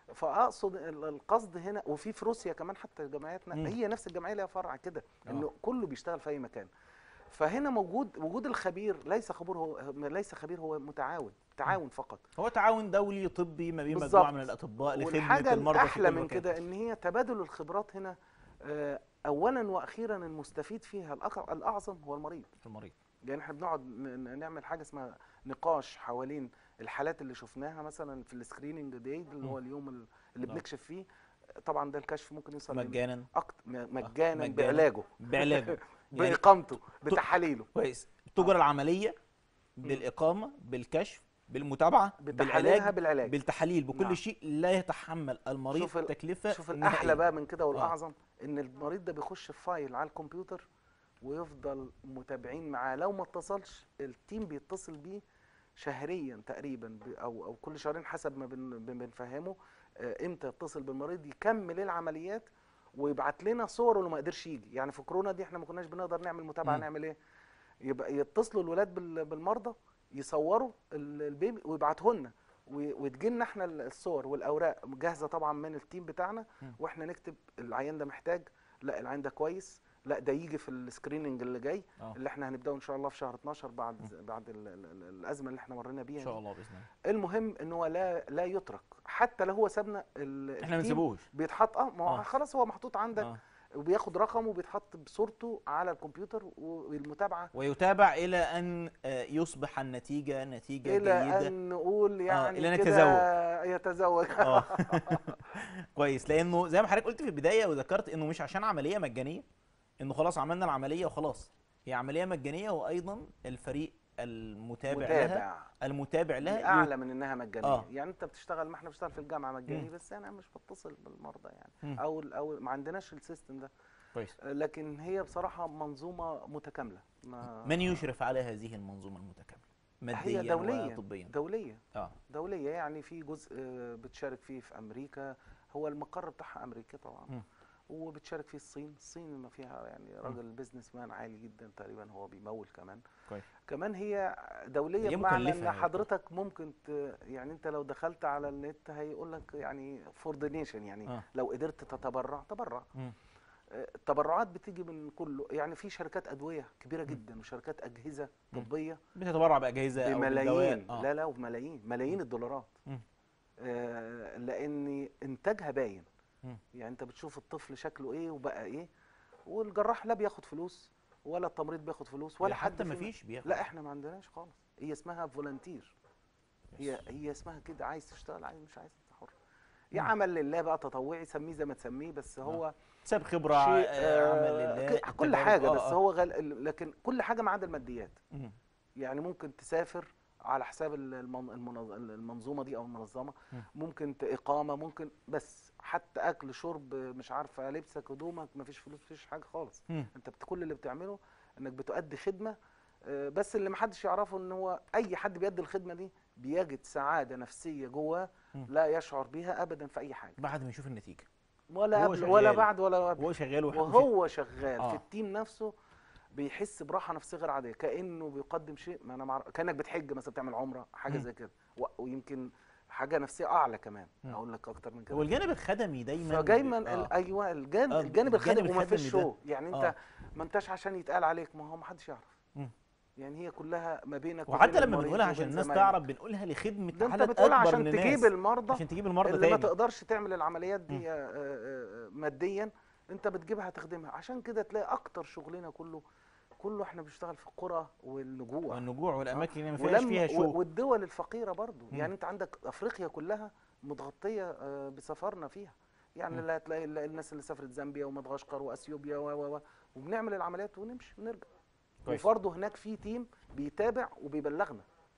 فاقصد ال- القصد هنا وفي في روسيا كمان حتى جمعياتنا مم. هي نفس الجمعيه ليها فرع كده آه. انه كله بيشتغل في اي مكان فهنا موجود وجود الخبير ليس خبير هو ليس خبير هو متعاون تعاون فقط هو تعاون دولي طبي ما بين بالظبط. مجموعه من الاطباء لخدمه والحاجه المرضى في الاحلى كل من مكان. كده ان هي تبادل الخبرات هنا آه، اولا واخيرا المستفيد فيها الأق- الاعظم هو المريض في المريض يعني احنا بنقعد ن- ن- نعمل حاجه اسمها نقاش حوالين الحالات اللي شفناها مثلا في السكريننج داي اللي هو اليوم ال- اللي آه. بنكشف فيه طبعا ده الكشف ممكن يوصل مجانا أكتر مجانا مجانا. بعلاجه بعلاجه يعني باقامته بتحاليله كويس تجرى العمليه بالاقامه بالكشف بالمتابعه بتحاليلها بالعلاج بالعلاج بالتحاليل بكل نعم. شيء لا يتحمل المريض شوف ال- تكلفه شوف الاحلى نهائية. بقى من كده والاعظم ان المريض ده بيخش في فايل على الكمبيوتر ويفضل متابعين معاه لو ما اتصلش التيم بيتصل بيه شهريا تقريبا ب- او او كل شهرين حسب ما بن- بن- بنفهمه آه، امتى يتصل بالمريض يكمل العمليات ويبعت لنا صور اللي ما قدرش يجي يعني في كورونا دي احنا ما كناش بنقدر نعمل متابعه مم. نعمل ايه يبقى يتصلوا الولاد بال- بالمرضى يصوروا ال- البيبي ويبعته لنا وتجي لنا احنا الصور والاوراق جاهزه طبعا من التيم بتاعنا مم. واحنا نكتب العيان ده محتاج لا العيان ده كويس لا ده يجي في السكريننج اللي جاي آه. اللي احنا هنبداه ان شاء الله في شهر 12 بعد بعد ال- ال- ال- الازمه اللي احنا مرينا بيها ان شاء دي. الله باذن الله المهم ان هو لا لا يترك حتى لو هو سابنا ال- احنا ما التيم نسيبوش بيتحط اه ما هو آه. خلاص هو محطوط عندك آه. وبياخد رقم وبيتحط بصورته على الكمبيوتر والمتابعه ويتابع الى ان آه، يصبح النتيجه نتيجه الى جيده ان نقول يعني إلى أن كده يتزوج اه كويس لانه زي ما حضرتك قلت في البدايه وذكرت انه مش عشان عمليه مجانيه انه خلاص عملنا العمليه وخلاص هي عمليه مجانيه وايضا الفريق المتابع لها متابع المتابع دي لها اعلى من انها مجانيه آه. يعني انت بتشتغل ما احنا بنشتغل في الجامعه مجاني مم. بس انا مش بتصل بالمرضى يعني مم. او او ما عندناش السيستم ده كويس لكن هي بصراحه منظومه متكامله ما من يشرف على هذه المنظومه المتكامله ماديا هي دوليا وطبيا دوليه اه دوليه يعني في جزء آه، بتشارك فيه في امريكا هو المقر بتاعها امريكا طبعا مم. وبتشارك فيه الصين الصين ما فيها يعني راجل بيزنس مان عالي جدا تقريبا هو بيمول كمان كويس كمان هي دوليه هي بمعنى مكلفة ان يا حضرتك ممكن ت... يعني انت لو دخلت على النت هيقول لك يعني فور دونيشن يعني آه. لو قدرت تتبرع تبرع مم. آه، التبرعات بتيجي من كله يعني في شركات ادويه كبيره جدا وشركات اجهزه مم. طبيه بتتبرع باجهزه او بملايين بالدواء آه. لا لا وبملايين ملايين الدولارات مم. آه، لان انتاجها باين مم. يعني انت بتشوف الطفل شكله ايه وبقى ايه والجراح لا بياخد فلوس ولا التمريض بياخد فلوس ولا ولا حد حتى ما فينا- فيش بياخد لا احنا ما عندناش خالص هي اسمها فولنتير هي هي اسمها كده عايز تشتغل عايز مش عايز انت حر يا مم. عمل لله بقى تطوعي سميه زي ما تسميه بس هو ساب خبره شيء آه، عمل آه، لله ك- كل تجارب. حاجه آه، بس آه. هو غل... لكن كل حاجه ما عدا الماديات مم. يعني ممكن تسافر على حساب المن... المنظ... المنظومه دي او المنظمه مم. ممكن ت- اقامه ممكن بس حتى اكل شرب مش عارفه لبسك هدومك مفيش فلوس مفيش حاجه خالص مم. انت بت- كل اللي بتعمله انك بتؤدي خدمه آه، بس اللي محدش يعرفه ان هو اي حد بيؤدي الخدمه دي بيجد سعاده نفسيه جواه مم. لا يشعر بيها ابدا في اي حاجه بعد ما يشوف النتيجه ولا وهو قبل ولا شغال. بعد ولا قبل وهو شغال وح- وهو شغال آه. في التيم نفسه بيحس براحه نفسيه غير عاديه كانه بيقدم شيء ما انا معرف... كانك بتحج مثلا بتعمل عمره حاجه مم. زي كده و... ويمكن حاجه نفسيه اعلى كمان مم. اقول لك اكتر من كده هو الجانب الخدمي دايما فدايما بيبقى- ال- ايوه الجانب آه، الجانب الخدمي الجانب وما فيش الخدمي ده. شو يعني انت آه. ما انتش عشان يتقال عليك ما هو ما حدش يعرف مم. يعني هي كلها ما بينك وحتى وبين لما المريض بنقولها وبين عشان الناس زمايلك. تعرف بنقولها لخدمه ده انت حالات بتقولها اكبر عشان من تجيب الناس المرضى عشان تجيب المرضى اللي ما تاني تقدرش تعمل العمليات مم. دي آه، آه، آه، ماديا انت بتجيبها تخدمها عشان كده تلاقي اكتر شغلنا كله كله احنا بنشتغل في القرى والنجوع والنجوع والاماكن اللي ما فيهاش ولما فيها و- شو والدول الفقيره برضو مم. يعني انت عندك افريقيا كلها متغطيه آه، بسفرنا فيها يعني مم. لا تلاقي ال- الناس اللي سافرت زامبيا ومدغشقر واثيوبيا و و و وبنعمل العمليات ونمشي ونرجع كويس. وبرضه هناك في تيم بيتابع وبيبلغنا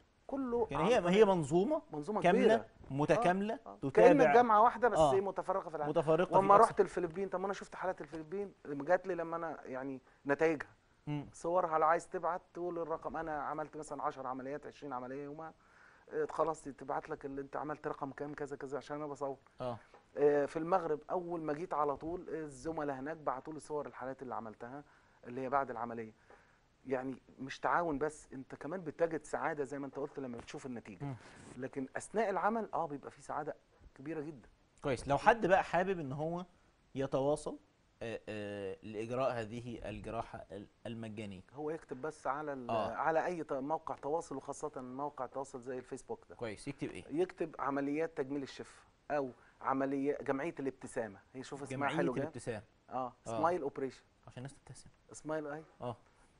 كله يعني عن هي طريق هي منظومه منظومه كامله كبيره متكامله آه. تتابع كانك جامعه واحده بس آه. هي متفرقه في العالم متفرقه في واما أقصى- رحت الفلبين طب ما انا شفت حالات الفلبين جات لي لما انا يعني نتائجها مم. صورها لو عايز تبعت تقول الرقم انا عملت مثلا 10 عمليات 20 عمليه يومها آه، خلاص تبعت لك اللي انت عملت رقم كام كذا كذا عشان انا بصور اه آه، في المغرب اول ما جيت على طول الزملاء هناك بعتوا لي صور الحالات اللي عملتها اللي هي بعد العمليه يعني مش تعاون بس انت كمان بتجد سعاده زي ما انت قلت لما بتشوف النتيجه مم. لكن اثناء العمل اه بيبقى في سعاده كبيره جدا كويس لو حد بقى حابب ان هو يتواصل آه، آه، لاجراء هذه الجراحه ال- المجانيه هو يكتب بس على ال- آه. على اي ت- موقع تواصل وخاصه موقع تواصل زي الفيسبوك ده كويس يكتب ايه يكتب عمليات تجميل الشفه او عمليه جمعيه الابتسامه هي شوف اسمها جمعيه حلو جدا الابتسام اه آه. سمايل اوبريشن عشان الناس تبتسم سمايل اي اه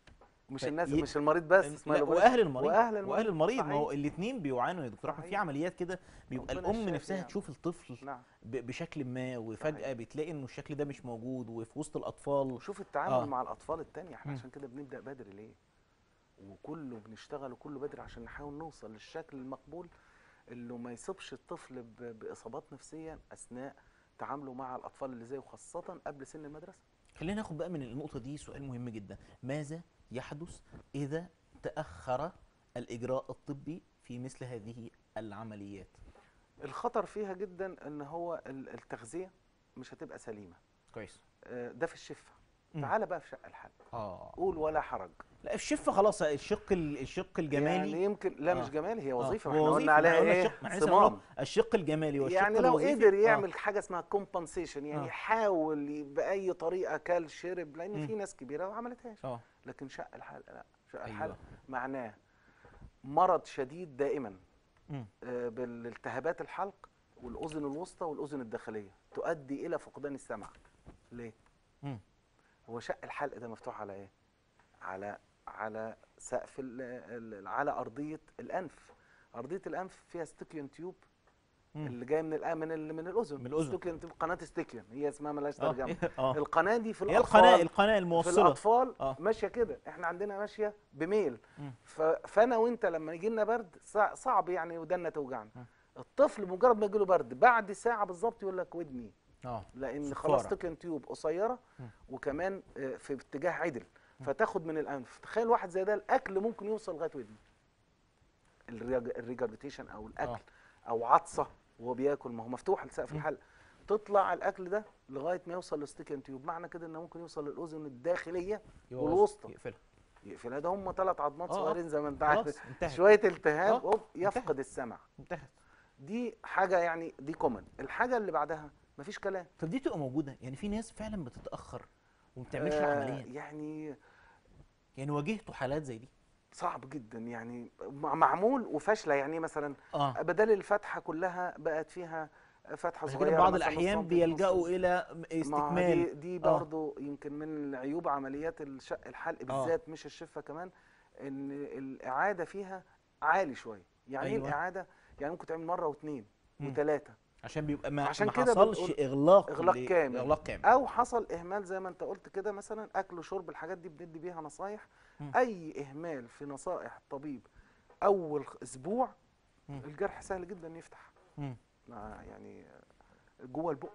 مش ف- الناس ي- مش المريض بس لا، سمايل واهل المريض واهل المريض, واهل المريض ما هو صحيح. الاثنين بيعانوا يا دكتور احمد في صحيح. عمليات كده بيبقى ربنا الام يشافي نفسها يعني. تشوف الطفل نعم ب- بشكل ما وفجاه صحيح. بتلاقي انه الشكل ده مش موجود وفي وسط الاطفال وشوف التعامل آه. مع الاطفال التانية احنا مم. عشان كده بنبدا بدري ليه وكله بنشتغل وكله بدري عشان نحاول نوصل للشكل المقبول اللي ما يصيبش الطفل ب- باصابات نفسيه اثناء تعامله مع الاطفال اللي زيه خاصه قبل سن المدرسه خلينا ناخد بقى من النقطة دي سؤال مهم جدا ماذا يحدث إذا تأخر الإجراء الطبي في مثل هذه العمليات الخطر فيها جدا ان هو ال- التغذيه مش هتبقى سليمه كويس آه، ده في الشفه مم. تعال بقى في شق الحل اه قول ولا حرج لا الشفة خلاص الشق ال- الشق الجمالي يعني يمكن لا آه. مش جمالي هي آه، وظيفه هو احنا وظيفة، قلنا عليها إحنا قلنا ايه الشق- إحنا لسه بنقول صمام الشق الجمالي والشق يعني لو الوظيفي قدر آه. يعمل حاجه اسمها كومبنسيشن يعني آه. يحاول ي- باي طريقه كل شرب لان مم. في ناس كبيره ما عملتهاش اه لكن شق الحلق لا شق أيوة. الحلق معناه مرض شديد دائما مم. آه، بالالتهابات الحلق والاذن الوسطى والاذن الداخليه تؤدي الى فقدان السمع ليه مم. هو شق الحلق ده مفتوح على ايه على على سقف ال- ال- على ارضيه الانف ارضيه الانف فيها ستيكيون تيوب مم. اللي جايه من الأ- من ال- من الاذن من الأذن. ستيكيون تيوب قناه ستيكيون هي اسمها ملهاش اه ترجمه اه القناه دي في هي الاطفال القناة القناة في الموصلة الاطفال آه. ماشيه كده احنا عندنا ماشيه بميل مم. ف... فانا وانت لما يجي لنا برد صع- صعب يعني ودنا توجعنا مم. الطفل مجرد ما يجي له برد بعد ساعه بالظبط يقول لك ودني اه لان صفارة. خلاص تكن تيوب قصيره مم. وكمان آه، في اتجاه عدل فتاخد من الانف تخيل واحد زي ده الاكل ممكن يوصل لغايه ودنه الريجربيتيشن او الاكل آه. او عطسه وهو بياكل ما هو مفتوح لسقف مم. الحلق تطلع الاكل ده لغايه ما يوصل للستيكن تيوب معنى كده انه ممكن يوصل للاذن الداخليه يبوظ- والوسطى. يقفلها يقفلها ده هم ثلاث عظمات آه، آه. صغيرين زي ما انت خلاص عارف انتهت شويه التهاب آه، هوب انتهت. يفقد السمع انتهت دي حاجه يعني دي كومن الحاجه اللي بعدها مفيش كلام طب دي تبقى موجودة يعني في ناس فعلا بتتأخر وما بتعملش آه، عملية يعني يعني واجهتوا حالات زي دي صعب جدا يعني مع- معمول وفاشله يعني مثلا اه بدل الفتحه كلها بقت فيها فتحه عشان صغيره كده بعض مثلاً نص الاحيان سنتي، بيلجأوا نص الى ما دي, استكمال دي آه. برضو يمكن من عيوب عمليات الشق الحلق بالذات مش الشفه كمان ان الاعاده فيها عالي شويه يعني ايه أيوة. الاعاده يعني ممكن تعمل مره واثنين مم. وثلاثه عشان بيبقى ما, عشان ما كده حصلش بنقول اغلاق إغلاق ل- كامل. اغلاق كامل او حصل اهمال زي ما انت قلت كده مثلا اكل وشرب الحاجات دي بندي بيها نصايح مم. اي اهمال في نصائح الطبيب اول اسبوع مم. الجرح سهل جدا يفتح مم. ما يعني جوه البق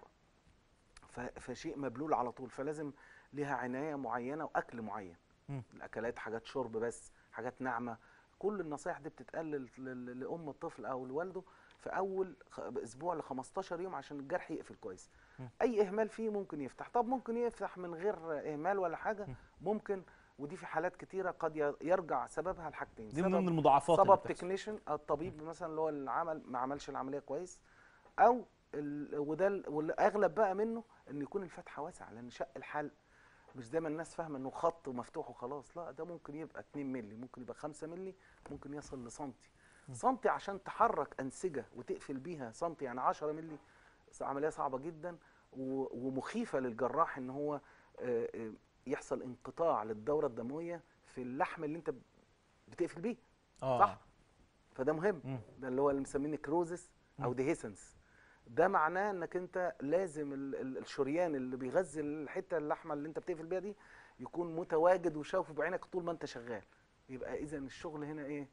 ف- فشيء مبلول على طول فلازم ليها عنايه معينه واكل معين مم. الاكلات حاجات شرب بس حاجات ناعمه كل النصايح دي بتتقلل ل- لام الطفل او لوالده في اول خ- اسبوع ل 15 يوم عشان الجرح يقفل كويس مم. اي اهمال فيه ممكن يفتح طب ممكن يفتح من غير اهمال ولا حاجه مم. ممكن ودي في حالات كتيره قد ي- يرجع سببها لحاجتين دي من ضمن سبب المضاعفات اللي سبب بتحصل. تكنيشن الطبيب مثلا اللي هو اللي عمل ما عملش العمليه كويس او ال... وده ال- والاغلب بقى منه ان يكون الفتحه واسعه لان شق الحلق مش زي ما الناس فاهمه انه خط مفتوح وخلاص لا ده ممكن يبقى 2 مللي ممكن يبقى 5 مللي ممكن يصل لسنتي سنتي عشان تحرك انسجه وتقفل بيها سنتي يعني 10 مللي عمليه صعبه جدا و- ومخيفه للجراح ان هو آه، آه، يحصل انقطاع للدوره الدمويه في اللحم اللي انت بتقفل بيه اه صح فده مهم مم. ده اللي هو اللي مسمينه كروزس او مم. ديهيسنس ده معناه انك انت لازم ال- ال- الشريان اللي بيغذي الحته اللحمه اللي انت بتقفل بيها دي يكون متواجد وشايفه بعينك طول ما انت شغال يبقى اذا الشغل هنا ايه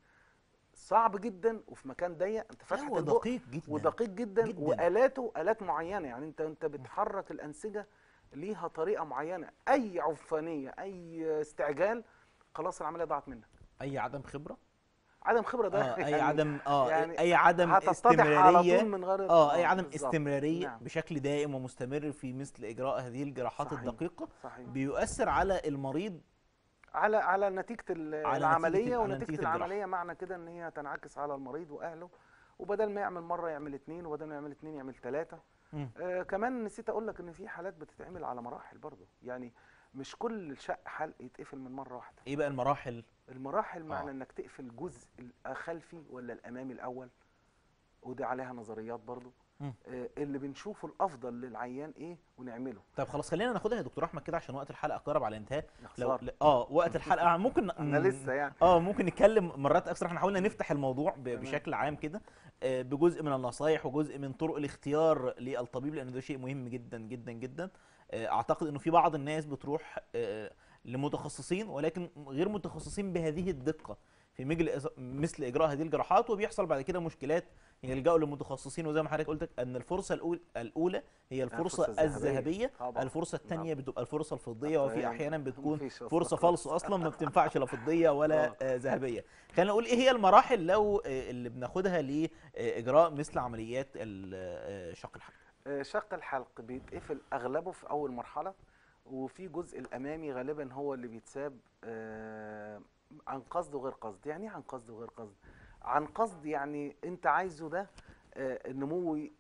صعب جدا وفي مكان ضيق انت فاتح هو البق دقيق جدا ودقيق جدا, جداً. والاته الات معينه يعني انت انت بتحرك الانسجه ليها طريقه معينه اي عفانيه اي استعجال خلاص العمليه ضاعت منك اي عدم خبره عدم خبره ده اه اي يعني عدم اه يعني اي عدم هتتضح على طول استمراريه من غير اه اي عدم بالظبط. استمراريه نعم. بشكل دائم ومستمر في مثل اجراء هذه الجراحات صحيح. الدقيقه صحيح بيؤثر على المريض على على نتيجه ال- على العمليه نتيجة- على ونتيجه نتيجة الجراحة. العمليه معنى كده ان هي تنعكس على المريض واهله وبدل ما يعمل مره يعمل اتنين وبدل ما يعمل اتنين يعمل ثلاثه مم. آه كمان نسيت اقول لك ان في حالات بتتعمل على مراحل برضه يعني مش كل شق حلق يتقفل من مره واحده ايه بقى المراحل المراحل معنى آه. انك تقفل الجزء الخلفي ولا الامامي الاول ودي عليها نظريات برضه مم. آه اللي بنشوفه الافضل للعيان ايه ونعمله طب خلاص خلينا ناخدها يا دكتور احمد كده عشان وقت الحلقه قرب على الانتهاء يا لو خسارة. ل- اه وقت الحلقه ممكن انا لسه يعني اه ممكن نتكلم مرات اكثر احنا حاولنا نفتح الموضوع ب- تمام. بشكل عام كده آه، بجزء من النصايح وجزء من طرق الاختيار للطبيب لان ده شيء مهم جدا جدا جدا آه، اعتقد انه في بعض الناس بتروح آه، لمتخصصين ولكن غير متخصصين بهذه الدقه في مجل إز- مثل اجراء هذه الجراحات وبيحصل بعد كده مشكلات يلجأوا للمتخصصين وزي ما حضرتك قلت ان الفرصه الأول- الاولى هي الفرصه الفرصة الذهبية. الذهبيه طبعا. الفرصه الثانيه نعم. بتبقى الفرصه الفضيه وفي طبعاً. احيانا بتكون مفيش أصلاً فرصه خالص. فالص اصلا ما بتنفعش لا فضيه ولا آه. آه، ذهبيه خلينا نقول ايه هي المراحل لو آه، اللي بناخدها لاجراء مثل عمليات ال- آه، شق الحلق آه، شق الحلق بيتقفل اغلبه في اول مرحله وفي جزء الامامي غالبا هو اللي بيتساب آه، عن قصد وغير قصد يعني ايه عن قصد وغير قصد عن قصد يعني انت عايزه ده آه، النمو ي-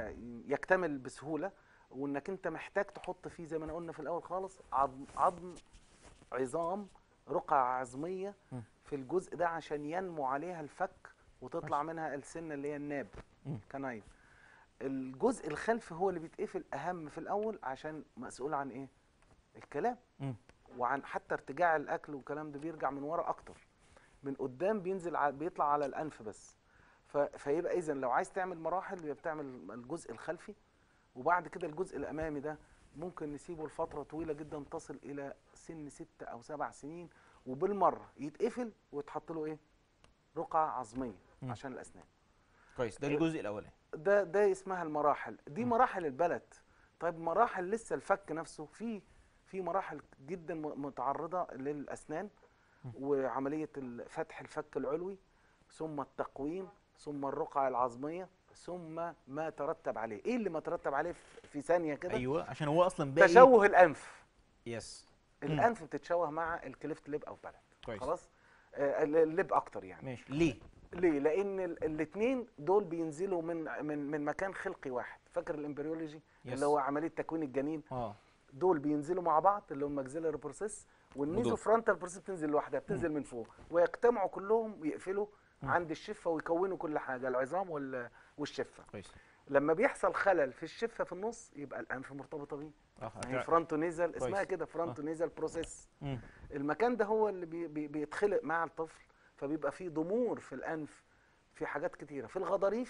يكتمل بسهوله وانك انت محتاج تحط فيه زي ما انا قلنا في الاول خالص عظم, عظم عظام رقع عظميه مم. في الجزء ده عشان ينمو عليها الفك وتطلع منها السنه اللي هي الناب مم. كناين الجزء الخلفي هو اللي بيتقفل اهم في الاول عشان مسؤول عن ايه الكلام مم. وعن حتى ارتجاع الاكل والكلام ده بيرجع من ورا اكتر من قدام بينزل ع- بيطلع على الانف بس ف... فيبقى اذا لو عايز تعمل مراحل يبقى بتعمل الجزء الخلفي وبعد كده الجزء الامامي ده ممكن نسيبه لفتره طويله جدا تصل الى سن ستة او سبع سنين وبالمره يتقفل ويتحط له ايه رقعه عظميه مم. عشان الاسنان كويس ده الجزء الاولاني ده ده اسمها المراحل دي مم. مراحل البلد طيب مراحل لسه الفك نفسه في في مراحل جدا م- متعرضه للاسنان مم. وعمليه ال- فتح الفك العلوي ثم التقويم ثم الرقعه العظميه ثم ما ترتب عليه ايه اللي ما ترتب عليه في- في ثانيه كده ايوه عشان هو اصلا باقي تشوه الانف يس الانف بتتشوه مع الكليفت ليب او بلد كويس خلاص آه ال- الليب اكتر يعني ماشي ليه ليه؟ لأن الاثنين دول بينزلوا من من من مكان خلقي واحد، فاكر الامبريولوجي يس. اللي هو عملية تكوين الجنين، اه دول بينزلوا مع بعض اللي هم ماكسيلاري بروسيس والنيزو ودول. فرونتال بروسيس بتنزل لوحدها بتنزل من فوق ويجتمعوا كلهم ويقفلوا مم. عند الشفة ويكونوا كل حاجة العظام وال- والشفة. كويس لما بيحصل خلل في الشفة في النص يبقى الأنف مرتبطة بيه. اه ما هي فرونتو نيزل اسمها كويس. كده فرونتو نيزل بروسيس. مم. المكان ده هو اللي بي بي بيتخلق مع الطفل فبيبقى فيه ضمور في الانف في حاجات كتيره في الغضاريف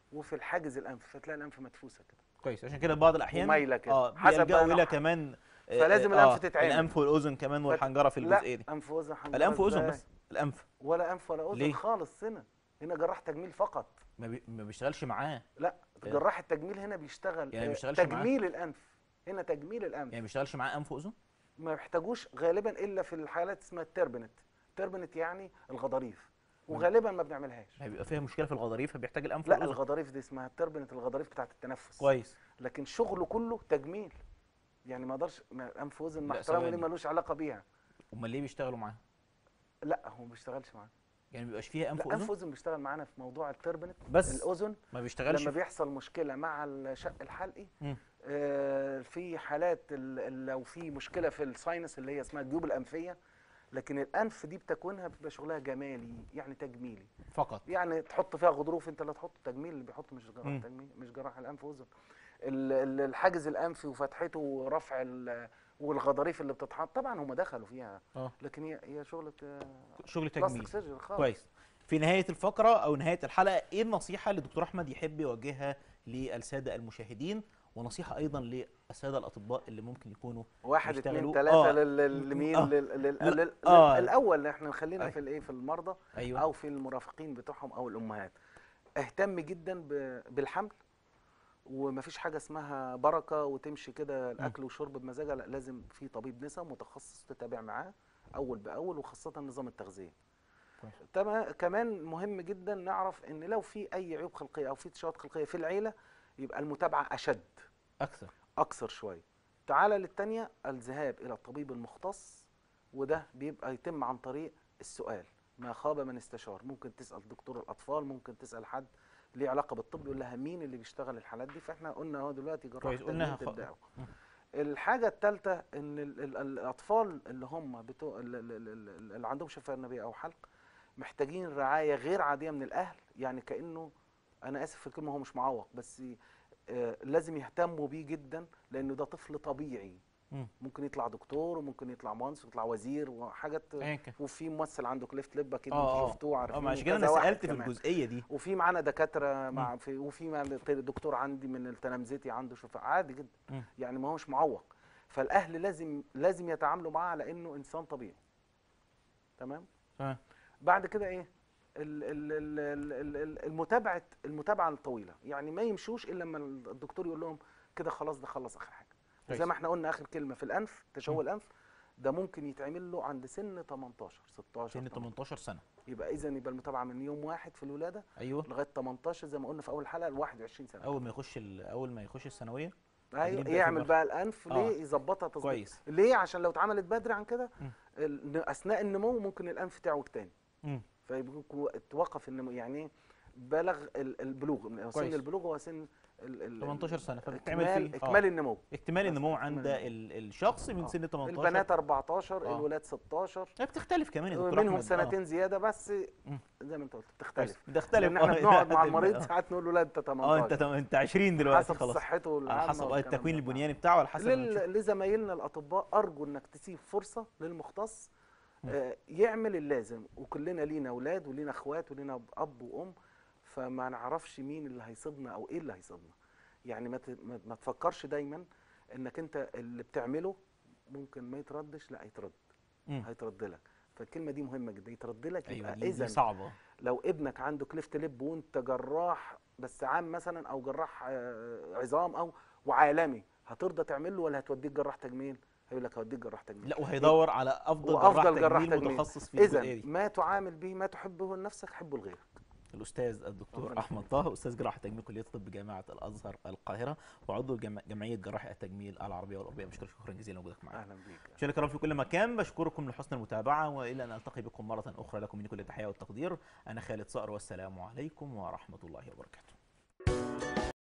وفي الحاجز الانف فتلاقي الانف مدفوسه كده كويس عشان كده بعض الاحيان ومايلة كده. اه حسب بقى بيلجأوا الى نوعها. كمان آه، فلازم آه، الأنف تتعمل. الانف والاذن كمان والحنجره في الجزئيه دي لا انف واذن حنجرة الانف واذن إزاي؟ بس الانف ولا انف ولا اذن ليه؟ خالص هنا هنا جراح تجميل فقط ما, بي... ما بيشتغلش معاه لا إيه؟ جراح التجميل هنا بيشتغل يعني ما آه، بيشتغلش معاه؟ تجميل الانف هنا تجميل الانف يعني ما بيشتغلش معاه انف واذن ما يحتاجوش غالبا الا في الحالات اسمها التربنت تربنت يعني الغضاريف وغالبا ما بنعملهاش ما بيبقى فيها مشكله في الغضاريف فبيحتاج الانف لا والاذن الغضاريف دي اسمها التربنت الغضاريف بتاعت التنفس كويس لكن شغله كله تجميل يعني ما اقدرش ما- انف واذن مع لا، احترامي ليه ثواني. ملوش علاقه بيها امال ليه بيشتغلوا معاه لا هو ما بيشتغلش معانا يعني ما بيبقاش فيها انف لا انف واذن واذن بيشتغل معانا في موضوع التربنت بس الاذن ما بيشتغلش لما في- بيحصل مشكله مع الشق الحلقي مم. آه، في حالات ال- ال- لو في مشكله في الساينس اللي هي اسمها الجيوب الانفيه لكن الانف دي بتكوينها بيبقى شغلها جمالي يعني تجميلي فقط يعني تحط فيها غضروف انت لا تحط تجميل اللي بيحط مش جراح مم. تجميل مش جراح الانف واذن ال- ال- الحاجز الانفي وفتحته ورفع ال- والغضاريف اللي بتتحط طبعا هم دخلوا فيها اه لكن هي هي شغله شغل بلاستيك تجميل سيرجري خالص كويس في نهايه الفقره او نهايه الحلقه ايه النصيحه اللي دكتور احمد يحب يوجهها للساده المشاهدين ونصيحه ايضا للساده الاطباء اللي ممكن يكونوا واحد اتنين بيشتغلوا- تلاته آه. لل- لل- لمين آه. لل- لل- لل- لل- آه. الاول احنا خلينا أي. في الايه في المرضى ايوه او في المرافقين بتوعهم او الامهات اهتم جدا ب- بالحمل ومفيش حاجه اسمها بركه وتمشي كده الاكل وشرب بمزاجها لا لازم في طبيب نساء متخصص تتابع معاه اول باول وخاصه نظام التغذيه كويس. تمام كمان مهم جدا نعرف ان لو في اي عيوب خلقيه او في تشوهات خلقيه في العيله يبقى المتابعه اشد اكثر اكثر شويه تعالى للتانية الذهاب الى الطبيب المختص وده بيبقى يتم عن طريق السؤال ما خاب من استشار ممكن تسال دكتور الاطفال ممكن تسال حد ليه علاقه بالطب يقول لها مين اللي بيشتغل الحالات دي فاحنا قلنا اهو دلوقتي جراح كويس، قلناها تجميل خ- تبدأوا. مم. الحاجه الثالثه ان ال ال الاطفال اللي هم بتوع ال- ال- ال- ال- اللي عندهم شفاء نبيه او حلق محتاجين رعايه غير عاديه من الاهل يعني كانه انا اسف في الكلمه هو مش معوق بس آه، لازم يهتموا بيه جدا لانه ده طفل طبيعي مم. ممكن يطلع دكتور وممكن يطلع مهندس ويطلع وزير وحاجات أيا كان. وفي ممثل عنده كليفت لب اكيد اه انتوا اه شفتوه اه عارفين ما عشان كده انا وكذا واحد سالت في كمان. الجزئيه دي وفي معانا دكاتره مع في وفي معانا دكتور عندي من التلامذتي عنده شفاء عادي جدا مم. يعني ما هوش معوق فالاهل لازم لازم يتعاملوا معاه على انه انسان طبيعي تمام تمام بعد كده ايه ال- ال- ال- ال- ال- ال- المتابعه المتابعه الطويله يعني ما يمشوش الا لما الدكتور يقول لهم كده خلاص ده خلص اخر حاجه كويس. زي ما احنا قلنا اخر كلمه في الانف تشوه الانف ده ممكن يتعمل له عند سن 18 16 سن 18. 18 سنه يبقى اذا يبقى المتابعه من يوم واحد في الولاده ايوه لغايه 18 زي ما قلنا في اول حلقه ل 21 سنه اول ما يخش ال- اول ما يخش الثانويه ايوه بقى في يعمل البخ. بقى الانف آه. ليه يظبطها تظبيط كويس. ليه عشان لو اتعملت بدري عن كده مم. ال- اثناء النمو ممكن الانف تعوج تاني مم. فيبقى توقف النمو يعني إيه؟ بلغ ال- البلوغ من سن كويس. البلوغ هو سن ال- ال- 18 سنه فبتعمل اكمال فيه اكمال النمو اكتمال بس النمو اكتمال عند النمو. ال- الشخص من آه. سن 18 البنات 14 آه. الولاد 16 لا بتختلف كمان يا دكتور منهم أحمد. آه. سنتين زياده بس مم. زي ما انت قلت كويس. بتختلف بتختلف لان احنا آه، بنقعد إلى مع حد ما. المريض آه. ساعات نقول له لا انت اه 18 انت تم- انت 20 دلوقتي حسب خلاص صحته على العامه حسب آه والكلام التكوين ده. البنياني بتاعه على حسب ما لل- نشوف. لزمايلنا الاطباء ارجو انك تسيب فرصه للمختص آه، يعمل اللازم وكلنا لينا اولاد ولينا اخوات ولينا اب وام فما نعرفش مين اللي هيصيبنا او ايه اللي هيصيبنا يعني ما ت- ما- ما تفكرش دايما انك انت اللي بتعمله ممكن ما يتردش لا هيترد مم. هيترد لك فالكلمه دي مهمه جدا يترد لك ايوه يبقى دي, دي اذا صعبه لو ابنك عنده كليفت لب وانت جراح بس عام مثلا او جراح آه، عظام او وعالمي هترضى تعمل له ولا هتوديك جراح تجميل هيقول لك هوديك جراح تجميل لا وهيدور على افضل وافضل جراح تجميل تجميل متخصص في اذا الجزئيه دي ما تعامل به ما تحبه لنفسك حبه لغيرك الاستاذ الدكتور ربنا احمد طه استاذ جراحه تجميل كليه الطب جامعه الازهر القاهره وعضو الجم- جمعيه جراحي التجميل العربيه والاوروبيه بشكرك شكرا جزيلا لوجودك معنا اهلا بيك مشاهدينا الكرام في كل مكان بشكركم لحسن المتابعه والى ان التقي بكم مره اخرى لكم من كل التحيه والتقدير انا خالد صقر والسلام عليكم ورحمه الله وبركاته